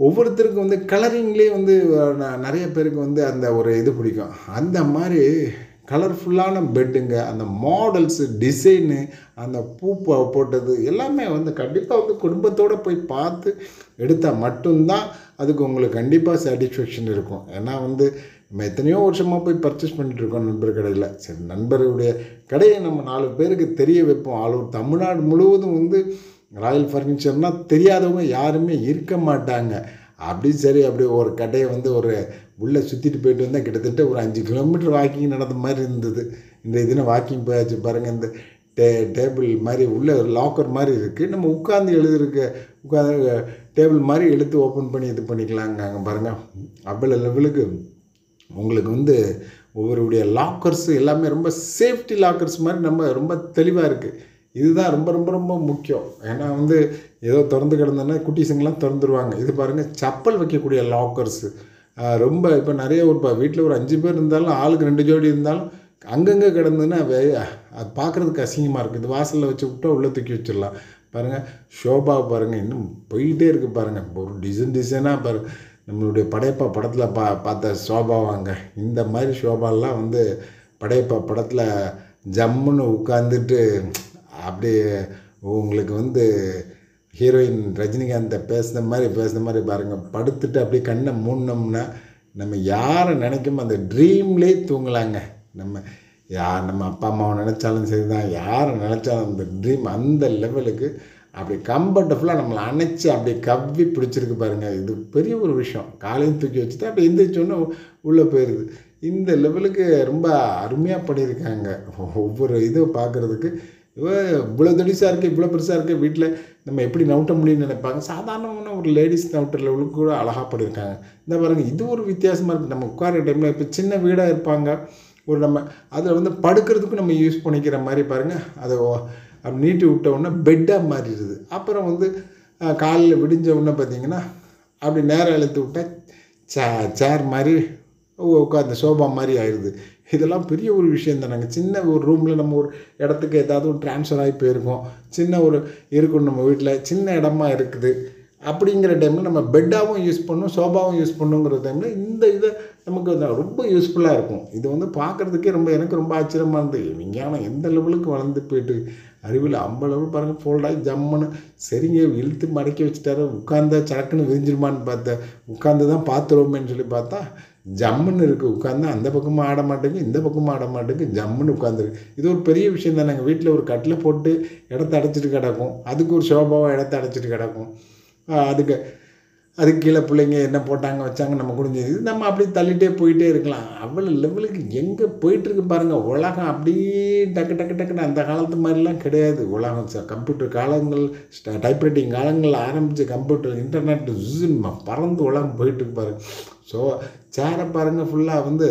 ஒவ்வொருத்தருக்கும் வந்து கலரிங்லேயே வந்து அஹ், ந- நிறைய பேருக்கு வந்து அந்த ஒரு இது பிடிக்கும் அந்த மாதிரி கலர்ஃபுல்லான பெட்டுங்க அந்த மாடல்ஸு டிசைனு அந்த பூ போ- போட்டது எல்லாமே வந்து கண்டிப்பாக வந்து குடும்பத்தோடு போய் பார்த்து எடுத்தால் மட்டும்தான் அதுக்கு உங்களுக்கு கண்டிப்பாக சாட்டிஸ்ஃபேக்ஷன் இருக்கும் ஏன்னா வந்து நம்ம எத்தனையோ வருஷமாக போய் பர்ச்சேஸ் பண்ணிட்டு இருக்கோம் நண்பர் கடையில் சரி நண்பருடைய கடையை நம்ம நாலு பேருக்கு தெரிய வைப்போம் ஆல் ஓவர் தமிழ்நாடு முழுவதும் வந்து ராயல் ஃபர்னிச்சர்னால் தெரியாதவங்க யாருமே இருக்க மாட்டாங்க அப்படி சரி அப்படி ஒரு கடையை வந்து ஒரு உள்ளே சுற்றிட்டு போயிட்டு வந்தால் கிட்டத்தட்ட ஒரு அஞ்சு கிலோமீட்டர் வாக்கிங் நடந்த மாதிரி இருந்தது இந்த தினம் வாக்கிங் போயாச்சு பாருங்கள் இந்த டே டேபிள் மாதிரி உள்ள லாக்கர் மாதிரி இருக்குது நம்ம உட்காந்து எழுதுறக்க உட்காந்து டேபிள் மாதிரி எழுத்து ஓப்பன் பண்ணி இது பண்ணிக்கலாங்க அங்கே பாருங்கள் அவ்வளோ லெவலுக்கு உங்களுக்கு வந்து ஒவ்வொருடைய லாக்கர்ஸ் எல்லாமே ரொம்ப சேஃப்டி லாக்கர்ஸ் மாதிரி நம்ம ரொம்ப தெளிவாக இருக்குது இதுதான் ரொம்ப ரொம்ப ரொம்ப முக்கியம் ஏன்னா வந்து ஏதோ திறந்து கிடந்தோன்னா குட்டீஸுங்கெல்லாம் திறந்துருவாங்க இது பாருங்கள் செப்பல் வைக்கக்கூடிய லாக்கர்ஸு ரொம்ப இப்போ நிறைய ஒரு இப்போ வீட்டில் ஒரு அஞ்சு பேர் இருந்தாலும் ஆளுக்கு ரெண்டு ஜோடி இருந்தாலும் அங்கங்கே கிடந்ததுன்னா வே அது பார்க்குறதுக்கு அசிங்கமாக இருக்குது இது வாசலில் வச்சு விட்டா உள்ளே தூக்கி வச்சிடலாம் பாருங்கள் ஷோபா பாருங்கள் இன்னும் போயிட்டே இருக்குது பாருங்கள் ஒரு டிசைன் டிசைனாக பாரு நம்மளுடைய படையப்பா படத்தில் பா பார்த்த ஷோபாவாங்க இந்த மாதிரி ஷோபாலாம் வந்து படையப்பா படத்தில் ஜம்முன்னு உட்காந்துட்டு அப்படியே உங்களுக்கு வந்து ஹீரோயின் ரஜினிகாந்தை பேசுன மாதிரி பேசுன மாதிரி பாருங்கள் படுத்துட்டு அப்படியே கண்ணை மூடினோம்னா நம்ம யாரை நினைக்கமோ அந்த ட்ரீம்லேயே தூங்கலாங்க நம்ம யார் நம்ம அப்பா அம்மாவை நினச்சாலும் சரி தான் யாரை நினச்சாலும் அந்த ட்ரீம் அந்த லெவலுக்கு அப்படி கம்ஃபர்டபுளாக நம்மளை அணைச்சி அப்படி கவ்வி பிடிச்சிருக்கு பாருங்கள் இது பெரிய ஒரு விஷயம் காலையும் தூக்கி வச்சுட்டு அப்படி எந்திரிச்சோன்னே உள்ளே போயிடுது இந்த லெவலுக்கு ரொம்ப அருமையாக பண்ணியிருக்காங்க ஒவ்வொரு இதை பார்க்குறதுக்கு இவ இவ்வளோ தடிசாக இருக்குது இவ்வளோ பெருசாக இருக்குது வீட்டில் நம்ம எப்படி நவுட்ட முடியும்னு நினைப்பாங்க சாதாரணமான ஒரு லேடிஸ் நவுட்டர் லெவலுக்கு கூட அழகாக பண்ணியிருக்காங்க இந்த பாருங்கள் இது ஒரு வித்தியாசமாக இருக்குது நம்ம உட்கார டைமில் இப்போ சின்ன வீடாக இருப்பாங்க ஒரு நம்ம அதில் வந்து படுக்கிறதுக்கும் நம்ம யூஸ் பண்ணிக்கிற மாதிரி பாருங்கள் அதை ஓ- அப்படி நீட்டி விட்ட உடனே பெட்டாக மாறிடுது அப்புறம் வந்து அஹ், காலையில் விடிஞ்ச உடனே பார்த்தீங்கன்னா அப்படி நேரம் இழுத்து விட்டா சே சேர் மாதிரி உட்காந்து சோபா மாதிரி ஆயிடுது இதெல்லாம் பெரிய ஒரு விஷயம் தானேங்க சின்ன ஒரு ரூமில் நம்ம ஒரு இடத்துக்கு ஏதாவது ஒரு ட்ரான்ஸ்ஃபர் ஆகி போயிருக்கோம் சின்ன ஒரு இருக்கும் நம்ம வீட்டில் சின்ன இடமா இருக்குது அப்படிங்கிற டைமில் நம்ம பெட்டாகவும் யூஸ் பண்ணணும் சோபாவும் யூஸ் பண்ணுங்கிற டைமில் இந்த இதை நமக்கு வந்து ரொம்ப யூஸ்ஃபுல்லாக இருக்கும் இது வந்து பார்க்குறதுக்கே ரொம்ப எனக்கு ரொம்ப ஆச்சரியமாக இருந்தது விஞ்ஞானம் எந்த லெவலுக்கு வளர்ந்து போயிட்டு அறிவில் ஐம்பது லெவல் பாருங்கள் ஃபோல்டாகி ஜம்முன்னு சரிங்க இழுத்து மடக்கி வச்சுட்டாரு உட்காந்தா சடக்குன்னு விரிஞ்சிருமான்னு பார்த்தேன் உட்காந்து தான் பார்த்துருவோமேன்னு சொல்லி பார்த்தா ஜம்முன்னு இருக்குது உட்காந்து அந்த பக்கமும் ஆட மாட்டேங்குது இந்த பக்கமும் ஆட மாட்டேங்குது ஜம்முன்னு உட்காந்துருக்கு இது ஒரு பெரிய விஷயம் தான் நாங்கள் வீட்டில் ஒரு கட்டில் போட்டு இடத்த அடைச்சிட்டு கிடக்கும் அதுக்கு ஒரு சோபாவாக இடத்த அடைச்சிட்டு கிடக்கும் ஆஹ் அதுக்கு அதுக்கு கீழே பிள்ளைங்க என்ன போட்டாங்க வச்சாங்க நம்ம குடிஞ்சது இது நம்ம அப்படியே தள்ளிட்டே போயிட்டே இருக்கலாம் அவ்வளோ லெவலுக்கு எங்கே போயிட்டுருக்கு பாருங்கள் உலகம் அப்படியே டக்கு டக்கு டக்குன்னு அந்த காலத்து மாதிரிலாம் கிடையாது உலகம் ச- கம்ப்யூட்டர் காலங்கள் டைப்ரைட்டிங் காலங்கள் ஆரம்பித்த கம்ப்யூட்டர் இன்டர்நெட் ஜூம் பறந்து உலகம் போயிட்டுருக்கு பாருங்க ஸோ சேரை பாருங்கள் ஃபுல்லாக வந்து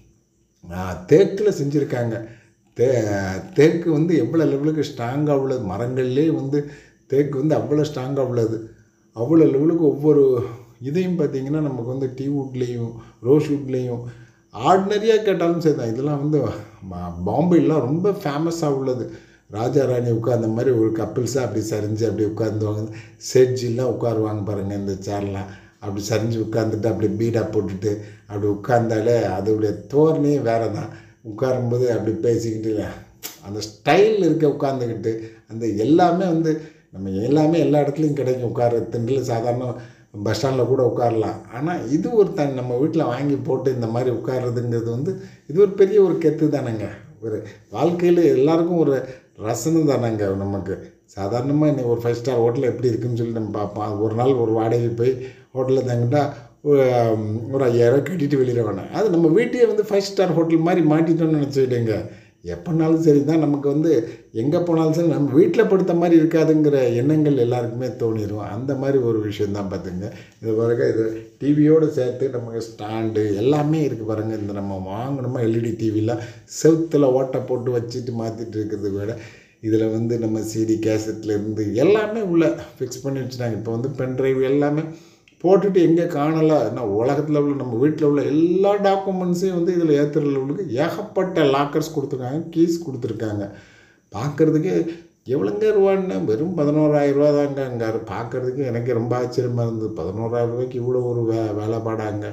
தேக்கில் செஞ்சுருக்காங்க தே தேக்கு வந்து எவ்வளோ லெவலுக்கு ஸ்ட்ராங்காக உள்ளது மரங்கள்லேயே வந்து தேக்கு வந்து அவ்வளோ ஸ்ட்ராங்காக உள்ளது அவ்வளோ லெவலுக்கு ஒவ்வொரு இதையும் பார்த்தீங்கன்னா நமக்கு வந்து டீ வுட்லேயும் ரோஸ் வுட்லேயும் ஆர்டினரியாக கேட்டாலும் சரி தான் இதெல்லாம் வந்து ம- பாம்பேலாம் ரொம்ப ஃபேமஸாக உள்ளது ராஜா ராணி உட்கார்ந்த மாதிரி ஒரு கப்பிள்ஸாக அப்படி சரிஞ்சு அப்படி உட்காந்துவாங்க செட்ஜிலாம் உட்காருவாங்க பாருங்கள் இந்த சேர்லாம் அப்படி சரிஞ்சு உட்காந்துட்டு அப்படி பீடாக போட்டுட்டு அப்படி உட்கார்ந்தாலே அதோடைய தோரணையே வேறு தான் உட்காரும்போது அப்படி பேசிக்கிட்டு அந்த ஸ்டைல் இருக்க உட்காந்துக்கிட்டு அந்த எல்லாமே வந்து நம்ம எல்லாமே எல்லா இடத்துலையும் கிடைக்கும் உட்கார திண்டில் சாதாரண பஸ் ஸ்டாண்டில் கூட உட்காரலாம் ஆனால் இது ஒரு த நம்ம வீட்டில் வாங்கி போட்டு இந்த மாதிரி உட்கார்றதுங்கிறது வந்து இது ஒரு பெரிய ஒரு கெத்து தானேங்க ஒரு வாழ்க்கையில் எல்லாருக்கும் ஒரு ரசனை தானேங்க நமக்கு சாதாரணமாக இன்னைக்கு ஒரு ஃபைவ் ஸ்டார் ஹோட்டலில் எப்படி இருக்குன்னு சொல்லி நம்ம பார்ப்போம் அது ஒரு நாள் ஒரு வாடகை போய் ஹோட்டலில் தங்கிட்டா ஒரு, ஹம், ஒரு ஐயாயிரம் கட்டிட்டு வெளியில் வேணாம் அது நம்ம வீட்டையே வந்து ஃபைவ் ஸ்டார் ஹோட்டல் மாதிரி மாட்டிட்டோம்னு நினச்சிக்கிட்டேங்க எப்போனாலும் சரி தான் நமக்கு வந்து எங்கே போனாலும் சரி நம்ம வீட்டில் படுத்த மாதிரி இருக்காதுங்கிற எண்ணங்கள் எல்லாருக்குமே தோணிடும் அந்த மாதிரி ஒரு விஷயம் தான் பார்த்துங்க இது பாருங்க இது டிவியோடு சேர்த்து நமக்கு ஸ்டாண்டு எல்லாமே இருக்குது பாருங்கள் இந்த நம்ம வாங்கணுமா எல்இடி டிவிலாம் செவுத்தில் ஓட்டை போட்டு வச்சுட்டு மாற்றிட்டு இருக்கிறத விட இதில் வந்து நம்ம சிடி கேசட்லேருந்து எல்லாமே உள்ள ஃபிக்ஸ் பண்ணி வச்சுட்டாங்க இப்போ வந்து பென்ட்ரைவ் எல்லாமே போட்டுட்டு எங்கே காணலை நான் உலகத்தில் உள்ள நம்ம வீட்டில் உள்ள எல்லா டாக்குமெண்ட்ஸையும் வந்து இதில் ஏற்றுற லெவலுக்கு ஏகப்பட்ட லாக்கர்ஸ் கொடுத்துருக்காங்க கீஸ் கொடுத்துருக்காங்க பார்க்குறதுக்கே எவ்வளோங்க ரூபான்னு வெறும் பதினோராயிரம் ரூபா தாங்க அங்கே பார்க்குறதுக்கு எனக்கு ரொம்ப ஆச்சரியமாக இருந்தது பதினோராயிரம் ரூபாய்க்கு இவ்வளோ ஒரு வே வேலைப்பாடாங்க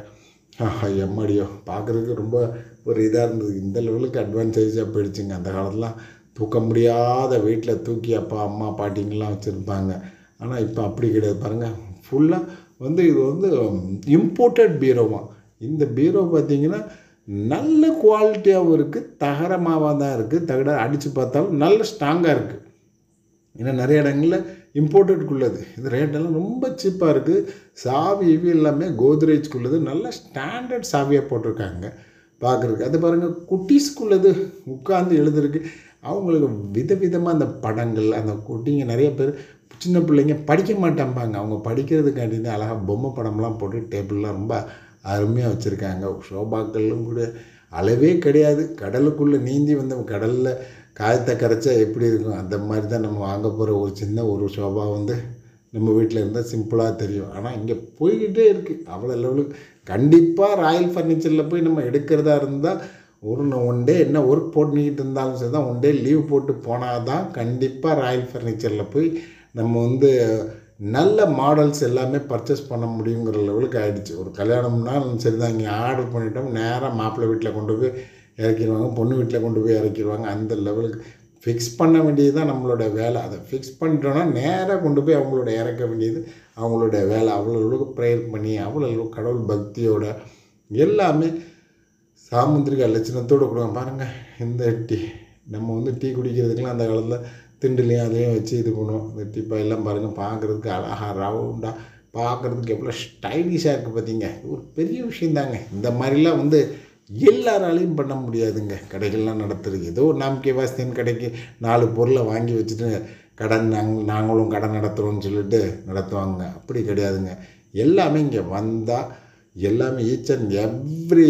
எம்மடியோ பார்க்குறதுக்கு ரொம்ப ஒரு இதாக இருந்தது இந்த லெவலுக்கு அட்வான்டேஜாக போயிடுச்சுங்க அந்த காலத்துலாம் தூக்க முடியாத வீட்டில் தூக்கி அப்பா அம்மா பாட்டிங்கெல்லாம் வச்சுருப்பாங்க ஆனால் இப்போ அப்படி கிடையாது பாருங்கள் ஃபுல்லாக வந்து இது வந்து இம்போர்ட்டட் பீரோவாம் இந்த பீரோ பார்த்தீங்கன்னா நல்ல குவாலிட்டியாகவும் இருக்குது தகரமாகவும் தான் இருக்குது தகட அடித்து பார்த்தாலும் நல்ல ஸ்ட்ராங்காக இருக்குது ஏன்னா நிறைய இடங்களில் இம்போர்ட்டட்குள்ளது இந்த ரேட்டெல்லாம் ரொம்ப சீப்பாக இருக்குது சாவி இவி எல்லாமே கோத்ரேஜ்க்குள்ளது நல்ல ஸ்டாண்டர்ட் சாவியாக போட்டிருக்காங்க பார்க்குறதுக்கு அது பாருங்கள் குட்டீஸ்க்குள்ளது உட்காந்து எழுதுறதுக்கு அவங்களுக்கு விதவிதமாக அந்த படங்கள் அந்த குட்டிங்க நிறைய பேர் சின்ன பிள்ளைங்க படிக்க மாட்டாம்பாங்க அவங்க படிக்கிறதுக்காண்டி தான் அழகாக பொம்மை படம்லாம் போட்டு டேபிள்லாம் ரொம்ப அருமையாக வச்சுருக்காங்க ஷோபாக்களும் கூட அளவே கிடையாது கடலுக்குள்ளே நீந்தி வந்து கடலில் காயத்தை கரைச்சா எப்படி இருக்கும் அந்த மாதிரி தான் நம்ம வாங்க போகிற ஒரு சின்ன ஒரு ஷோபா வந்து நம்ம வீட்டில் இருந்தால் சிம்பிளாக தெரியும் ஆனால் இங்கே போய்கிட்டே இருக்குது அவ்வளோ லெவலுக்கு கண்டிப்பாக ராயல் ஃபர்னிச்சரில் போய் நம்ம எடுக்கிறதா இருந்தால் ஒரு ஒன் டே என்ன ஒர்க் போட்டுக்கிட்டு இருந்தாலும் சரி தான் ஒன் டே லீவ் போட்டு போனால் தான் கண்டிப்பாக ராயல் ஃபர்னிச்சரில் போய் நம்ம வந்து நல்ல மாடல்ஸ் எல்லாமே பர்ச்சேஸ் பண்ண முடியுங்கிற லெவலுக்கு ஆகிடுச்சு ஒரு கல்யாணம்னா சரி தான் இங்கே ஆர்டர் பண்ணிட்டோம் நேராக மாப்பிள்ளை வீட்டில் கொண்டு போய் இறக்கிடுவாங்க பொண்ணு வீட்டில் கொண்டு போய் இறக்கிடுவாங்க அந்த லெவலுக்கு ஃபிக்ஸ் பண்ண வேண்டியது தான் நம்மளோட வேலை அதை ஃபிக்ஸ் பண்ணிட்டோன்னா நேராக கொண்டு போய் அவங்களோட இறக்க வேண்டியது அவங்களோட வேலை அவ்வளோ அளவுக்கு ப்ரேயர் பண்ணி அவ்வளோ அளவுக்கு கடவுள் பக்தியோட எல்லாமே சாமுந்திரிக லட்சணத்தோடு கொடுங்க பாருங்கள் இந்த டீ நம்ம வந்து டீ குடிக்கிறதுக்கெலாம் அந்த காலத்தில் திண்டுலையும் அதையும் வச்சு இது பண்ணுவோம் இந்த டீப்பா எல்லாம் பாருங்கள் பார்க்குறதுக்கு அழகாக ரவுண்டாக பார்க்குறதுக்கு எவ்வளோ ஸ்டைலிஷாக இருக்குது பார்த்தீங்க இது ஒரு பெரிய விஷயந்தாங்க இந்த மாதிரிலாம் வந்து எல்லாராலையும் பண்ண முடியாதுங்க கடைகள்லாம் நடத்துறது ஏதோ நாம்கே வாஸ்தின் கடைக்கு நாலு பொருளை வாங்கி வச்சுட்டு கடன் நாங்கள் நாங்களும் கடன் நடத்துகிறோம்னு சொல்லிட்டு நடத்துவாங்க அப்படி கிடையாதுங்க எல்லாமே இங்கே வந்தால் எல்லாமே ஈச் அண்ட் எவ்ரி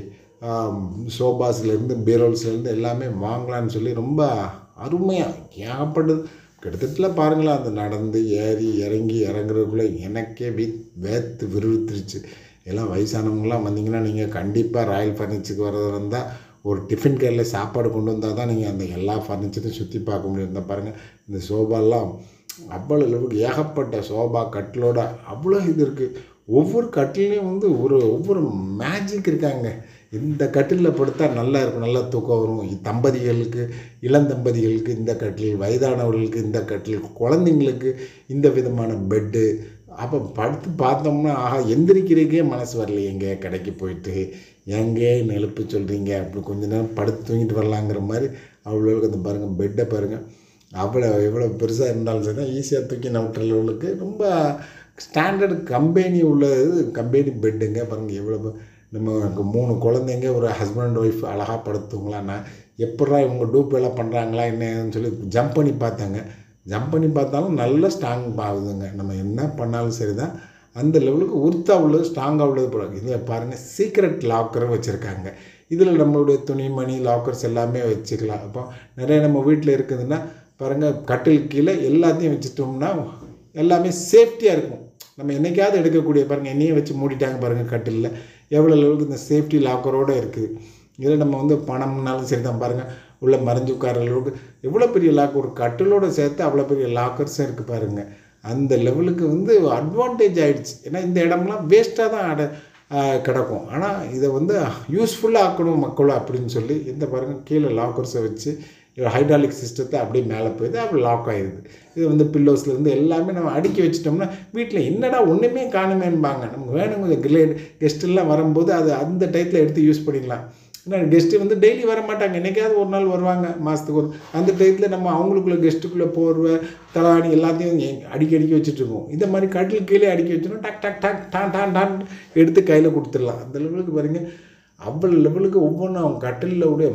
சோபாஸ்லேருந்து பீரோல்ஸ்லேருந்து எல்லாமே வாங்கலான்னு சொல்லி ரொம்ப அருமையாக ஏகப்பட்டது கிட்டத்தட்ட பாருங்களேன் அந்த நடந்து ஏறி இறங்கி இறங்குறதுக்குள்ளே எனக்கே வீ வேத்து விறுவிறுத்துருச்சு எல்லாம் வயசானவங்களாம் வந்தீங்கன்னா நீங்கள் கண்டிப்பாக ராயல் ஃபர்னிச்சருக்கு வர்றதா இருந்தால் ஒரு டிஃபன் கேரில் சாப்பாடு கொண்டு வந்தால் தான் நீங்கள் அந்த எல்லா ஃபர்னிச்சரையும் சுற்றி பார்க்க முடியும் இந்த பாருங்கள் இந்த சோபாலாம் அவ்வளோ அளவுக்கு ஏகப்பட்ட சோபா கட்டிலோட அவ்வளோ இது இருக்குது ஒவ்வொரு கட்டிலையும் வந்து ஒரு ஒவ்வொரு மேஜிக் இருக்காங்க இந்த கட்டிலில் படுத்தா நல்லா இருக்கும் நல்லா தூக்கம் வரும் தம்பதிகளுக்கு இளந்தம்பதிகளுக்கு இந்த கட்டில் வயதானவர்களுக்கு இந்த கட்டில் குழந்தைங்களுக்கு இந்த விதமான பெட்டு அப்போ படுத்து பார்த்தோம்னா ஆஹா எந்திரிக்கிறதுக்கே மனசு வரலையேங்க கடைக்கு போயிட்டு எங்கே நெழுப்பு சொல்கிறீங்க அப்படி கொஞ்ச நேரம் படுத்து தூங்கிட்டு வரலாங்கிற மாதிரி அவ்வளோ அந்த பாருங்கள் பெட்டை பாருங்கள் அவ்வளோ எவ்வளோ பெருசாக இருந்தாலும் சரி ஈஸியாக தூக்கி நவுட்டுற லெவலுக்கு ரொம்ப ஸ்டாண்டர்டு கம்பெனி உள்ளது கம்பெனி பெட்டுங்க பாருங்கள் எவ்வளோ நம்ம மூணு குழந்தைங்க ஒரு ஹஸ்பண்ட் ஒய்ஃப் அழகாக படுத்துங்களான்னா எப்படா இவங்க டூப் எல்லாம் பண்ணுறாங்களா என்னன்னு சொல்லி ஜம்ப் பண்ணி பார்த்தாங்க ஜம்ப் பண்ணி பார்த்தாலும் நல்ல ஸ்ட்ராங் ஆகுதுங்க நம்ம என்ன பண்ணாலும் சரி தான் அந்த லெவலுக்கு உறுத்தாக உள்ளது ஸ்ட்ராங்காக உள்ளது போல இதில் பாருங்கள் சீக்ரெட் லாக்கரும் வச்சுருக்காங்க இதில் நம்மளுடைய துணிமணி லாக்கர்ஸ் எல்லாமே வச்சுக்கலாம் அப்போ நிறைய நம்ம வீட்டில் இருக்குதுன்னா பாருங்கள் கட்டில் கீழே எல்லாத்தையும் வச்சுட்டோம்னா எல்லாமே சேஃப்டியாக இருக்கும் நம்ம என்றைக்காவது எடுக்கக்கூடிய பாருங்கள் என்னையும் வச்சு மூடிட்டாங்க பாருங்கள் கட்டிலில் எவ்வளோ அளவுக்கு இந்த சேஃப்டி லாக்கரோடு இருக்குது இதில் நம்ம வந்து பணம்னாலும் சரி தான் பாருங்கள் உள்ளே மறைஞ்சு உட்கார அளவுக்கு எவ்வளோ பெரிய லாக் ஒரு கட்டிலோடு சேர்த்து அவ்வளோ பெரிய லாக்கர்ஸும் இருக்குது பாருங்கள் அந்த லெவலுக்கு வந்து அட்வான்டேஜ் ஆகிடுச்சு ஏன்னா இந்த இடம்லாம் வேஸ்ட்டாக தான் அட கிடக்கும் ஆனால் இதை வந்து யூஸ்ஃபுல்லாக ஆக்கணும் மக்களும் அப்படின்னு சொல்லி இந்த பாருங்கள் கீழே லாக்கர்ஸை வச்சு ஹைட்ராலிக் சிஸ்டத்தை அப்படியே மேலே போயிடுது அப்படி லாக் ஆகிடுது இது வந்து பில்லோஸ்லேருந்து எல்லாமே நம்ம அடுக்கி வச்சிட்டோம்னா வீட்டில் என்னடா ஒன்றுமே காணுமேன்பாங்க நமக்கு வேணும் கொஞ்சம் கிளேட் கெஸ்ட்டெல்லாம் வரும்போது அது அந்த டயத்தில் எடுத்து யூஸ் பண்ணிக்கலாம் ஏன்னா கெஸ்ட்டு வந்து டெய்லி வர மாட்டாங்க என்றைக்காவது ஒரு நாள் வருவாங்க மாதத்துக்கு ஒரு அந்த டயத்தில் நம்ம அவங்களுக்குள்ள கெஸ்ட்டுக்குள்ளே போர்வை தலாணி எல்லாத்தையும் அடிக்கி அடிக்கி வச்சுட்ருக்கோம் இந்த மாதிரி கட்டில் கீழே அடுக்கி வச்சிட்டோம் டக் டக் டக் டான் டான் டான் எடுத்து கையில் கொடுத்துடலாம் அந்த லெவலுக்கு பாருங்க அவ்வளோ லெவலுக்கு ஒவ்வொன்றும் அவங்க கட்டிலில் உடைய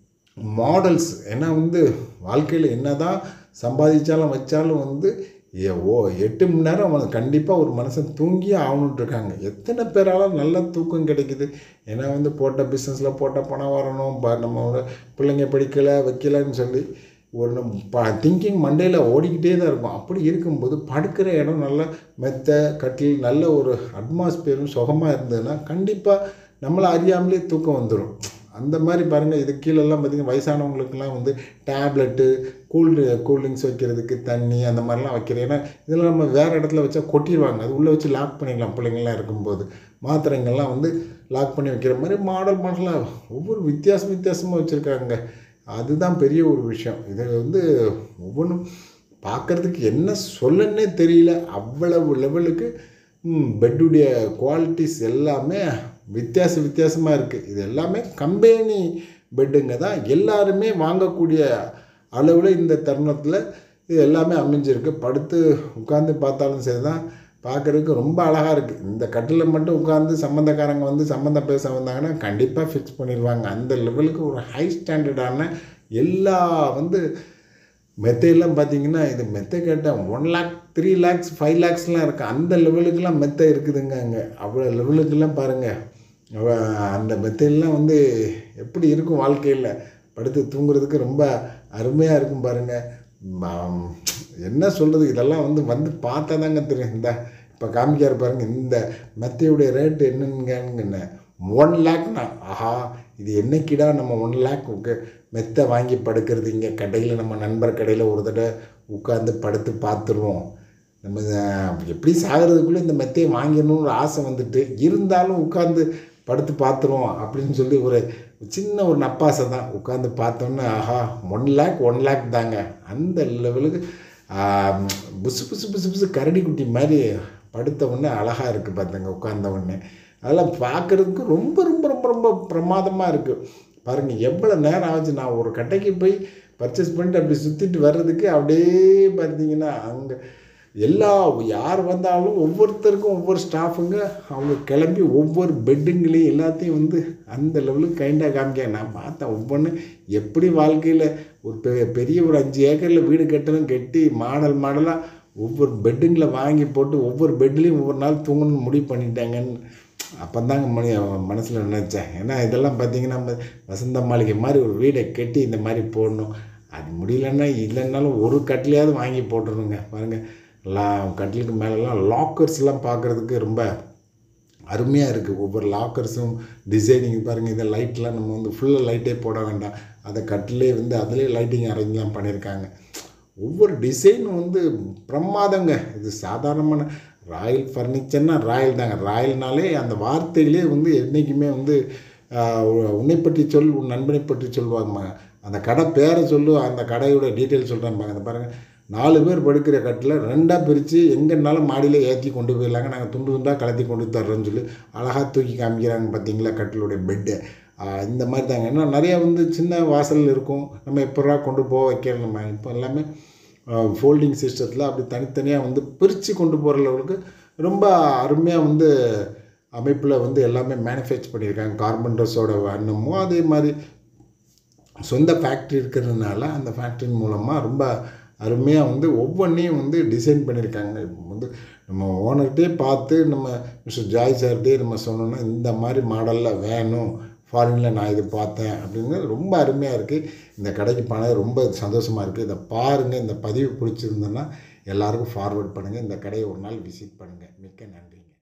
மாடல்ஸ் ஏன்னா வந்து வாழ்க்கையில் என்ன தான் சம்பாதிச்சாலும் வச்சாலும் வந்து ஓ எட்டு மணி நேரம் அவன் கண்டிப்பாக ஒரு மனுஷன் தூங்கியே ஆகணுன்ட்டு இருக்காங்க எத்தனை பேரால் நல்ல தூக்கம் கிடைக்குது ஏன்னா வந்து போட்ட பிஸ்னஸில் போட்ட பணம் வரணும் ப நம்ம பிள்ளைங்க படிக்கலை வைக்கலைன்னு சொல்லி ஒன்று ப திங்கிங் மண்டேல ஓடிக்கிட்டே தான் இருக்கும் அப்படி இருக்கும்போது படுக்கிற இடம் நல்ல மெத்த கட்டில் நல்ல ஒரு அட்மாஸ்பியரும் சுகமாக இருந்ததுன்னா கண்டிப்பாக நம்மளை அறியாமலே தூக்கம் வந்துடும் அந்த மாதிரி பாருங்கள் இது கீழெல்லாம் பார்த்திங்கன்னா வயசானவங்களுக்குலாம் வந்து டேப்லெட்டு கூல் கூல்ட்ரிங்க்ஸ் வைக்கிறதுக்கு தண்ணி அந்த மாதிரிலாம் வைக்கிறேன் ஏன்னா இதெல்லாம் நம்ம வேறு இடத்துல வச்சா கொட்டிடுவாங்க அது உள்ளே வச்சு லாக் பண்ணிடலாம் பிள்ளைங்கள்லாம் இருக்கும்போது மாத்திரைங்கள்லாம் வந்து லாக் பண்ணி வைக்கிற மாதிரி மாடல் மாடலாக ஒவ்வொரு வித்தியாசம் வித்தியாசமாக வச்சுருக்காங்க அதுதான் பெரிய ஒரு விஷயம் இதை வந்து ஒவ்வொன்றும் பார்க்குறதுக்கு என்ன சொல்லன்னே தெரியல அவ்வளவு லெவலுக்கு பெட்டுடைய குவாலிட்டிஸ் எல்லாமே வித்தியாச வித்தியாசமாக இருக்குது இது எல்லாமே கம்பெனி பெட்டுங்க தான் எல்லாருமே வாங்கக்கூடிய அளவில் இந்த தருணத்தில் இது எல்லாமே அமைஞ்சிருக்கு படுத்து உட்காந்து பார்த்தாலும் சரி தான் பார்க்குறதுக்கு ரொம்ப அழகாக இருக்குது இந்த கட்டில் மட்டும் உட்காந்து சம்மந்தக்காரங்க வந்து சம்மந்தம் பேச வந்தாங்கன்னா கண்டிப்பாக ஃபிக்ஸ் பண்ணிடுவாங்க அந்த லெவலுக்கு ஒரு ஹை ஸ்டாண்டர்டான எல்லா வந்து மெத்தையெல்லாம் பார்த்தீங்கன்னா இது மெத்தை கேட்டால் one lakh three lakhs five லேக்ஸ்லாம் இருக்குது அந்த லெவலுக்கெல்லாம் மெத்தை இருக்குதுங்க அங்கே அவ்வளோ லெவலுக்கெல்லாம் பாருங்கள் அவ- அந்த மெத்தையெல்லாம் வந்து எப்படி இருக்கும் வாழ்க்கையில் படுத்து தூங்குறதுக்கு ரொம்ப அருமையாக இருக்கும் பாருங்கள் ம- என்ன சொல்கிறது இதெல்லாம் வந்து வந்து பார்த்தா தாங்க தெரியும் இந்த இப்போ காமிக்காரு பாருங்க இந்த மெத்தையுடைய ரேட்டு என்னன்னு ஒன் லேக்னா ஆஹா இது என்னைக்கிடா நம்ம ஒன் லேக் மெத்தை வாங்கி படுக்கிறது இங்கே கடையில் நம்ம நண்பர் கடையில் ஒரு தடவை உட்காந்து படுத்து பார்த்துருவோம் நம்ம அஹ், எப்படி சாகிறதுக்குள்ளே இந்த மெத்தையை வாங்கிடணும்னு ஆசை வந்துட்டு இருந்தாலும் உட்காந்து படுத்து பார்த்துருவோம் அப்படின்னு சொல்லி ஒரு சின்ன ஒரு நப்பாசை தான் உட்காந்து பார்த்தோன்னே ஆஹா ஒன் லேக் ஒன் லேக் தாங்க அந்த லெவலுக்கு ஆஹ், புசு புசு புசு புசு கரடி குட்டி மாதிரி படுத்த உடனே அழகாக இருக்குது பார்த்துங்க உட்கார்ந்த உடனே அதெல்லாம் பார்க்குறதுக்கு ரொம்ப ரொம்ப ரொம்ப ரொம்ப பிரமாதமாக இருக்குது பாருங்கள் எவ்வளோ நேரம் ஆச்சு நான் ஒரு கடைக்கு போய் பர்ச்சேஸ் பண்ணிட்டு அப்படி சுற்றிட்டு வர்றதுக்கு அப்படியே பார்த்தீங்கன்னா அங்கே எல்லா யார் வந்தாலும் ஒவ்வொருத்தருக்கும் ஒவ்வொரு ஸ்டாஃபுங்க அவங்க கிளம்பி ஒவ்வொரு பெட்டுங்களையும் எல்லாத்தையும் வந்து அந்த லெவலுக்கு கைண்டாக காமிக்க நான் பார்த்தேன் ஒவ்வொன்று எப்படி வாழ்க்கையில் ஒரு பெ- பெரிய ஒரு அஞ்சு ஏக்கரில் வீடு கட்டணும் கட்டி மாடல் மாடலாக ஒவ்வொரு பெட்டுங்களை வாங்கி போட்டு ஒவ்வொரு பெட்லேயும் ஒவ்வொரு நாள் தூங்கணும்னு முடிவு பண்ணிட்டாங்கன்னு அப்போ தாங்க மணி மனசில் நினச்சேன் ஏன்னா இதெல்லாம் பார்த்தீங்கன்னா நம்ம வசந்த மாளிகை மாதிரி ஒரு வீடை கட்டி இந்த மாதிரி போடணும் அது முடியலன்னா இல்லைன்னாலும் ஒரு கட்டிலையாவது வாங்கி போட்டுருணுங்க பாருங்கள் எல்லாம் கட்டிலுக்கு மேலெல்லாம் லாக்கர்ஸ்லாம் பார்க்குறதுக்கு ரொம்ப அருமையாக இருக்குது ஒவ்வொரு லாக்கர்ஸும் டிசைனிங் பாருங்கள் இந்த லைட்லாம் நம்ம வந்து ஃபுல்லாக லைட்டே போட வேண்டாம் அதை கட்டிலே வந்து அதிலே லைட்டிங் அரேஞ்ச்லாம் பண்ணியிருக்காங்க ஒவ்வொரு டிசைனும் வந்து பிரமாதங்க இது சாதாரணமான ராயல் ஃபர்னிச்சர்னா ராயல் தாங்க ராயல்னாலே அந்த வார்த்தைகளே வந்து என்றைக்குமே வந்து ஆஹ், உ- உன்னை பற்றி சொல் உன் நண்பனை பற்றி சொல்லுவாங்க அந்த கடை பேரை சொல்லு அந்த கடையோட டீட்டெயில் சொல்கிறேன் அந்த பாருங்கள் நாலு பேர் படுக்கிற கட்டில் ரெண்டாக பிரித்து எங்கேனாலும் மாடியில் ஏற்றி கொண்டு போயிடலாங்க நாங்கள் துண்டு துண்டாக கலத்தி கொண்டு தர்றோன்னு சொல்லி அழகாக தூக்கி காமிக்கிறாங்க பார்த்தீங்களா கட்டிலுடைய பெட்டு இந்த மாதிரி தாங்க ஏன்னா நிறையா வந்து சின்ன வாசல் இருக்கும் நம்ம எப்படா கொண்டு போக வைக்கிறோம் நம்ம இப்போ எல்லாமே ஃபோல்டிங் சிஸ்டத்தில் அப்படி தனித்தனியாக வந்து பிரித்து கொண்டு போகிற லெவலுக்கு ரொம்ப அருமையாக வந்து அமைப்பில் வந்து எல்லாமே மேனுஃபேக்சர் பண்ணியிருக்காங்க கார்பன்டர்ஸோட வண்ணமும் அதே மாதிரி சொந்த ஃபேக்ட்ரி இருக்கிறதுனால அந்த ஃபேக்ட்ரியின் மூலமாக ரொம்ப அருமையாக வந்து ஒவ்வொன்றையும் வந்து டிசைன் பண்ணியிருக்காங்க இப்போ வந்து நம்ம ஓனர்கிட்டே பார்த்து நம்ம மிஸ்டர் ஜாய் சார்கிட்டே நம்ம சொன்னோன்னா இந்த மாதிரி மாடலில் வேணும் ஃபாரினில் நான் இது பார்த்தேன் அப்படிங்கிறது ரொம்ப அருமையாக இருக்குது இந்த கடைக்கு போனது ரொம்ப சந்தோஷமாக இருக்குது இதை பாருங்கள் இந்த பதிவு பிடிச்சிருந்ததுன்னா எல்லாருக்கும் ஃபார்வர்ட் பண்ணுங்கள் இந்த கடையை ஒரு நாள் விசிட் பண்ணுங்கள் மிக்க நன்றிங்க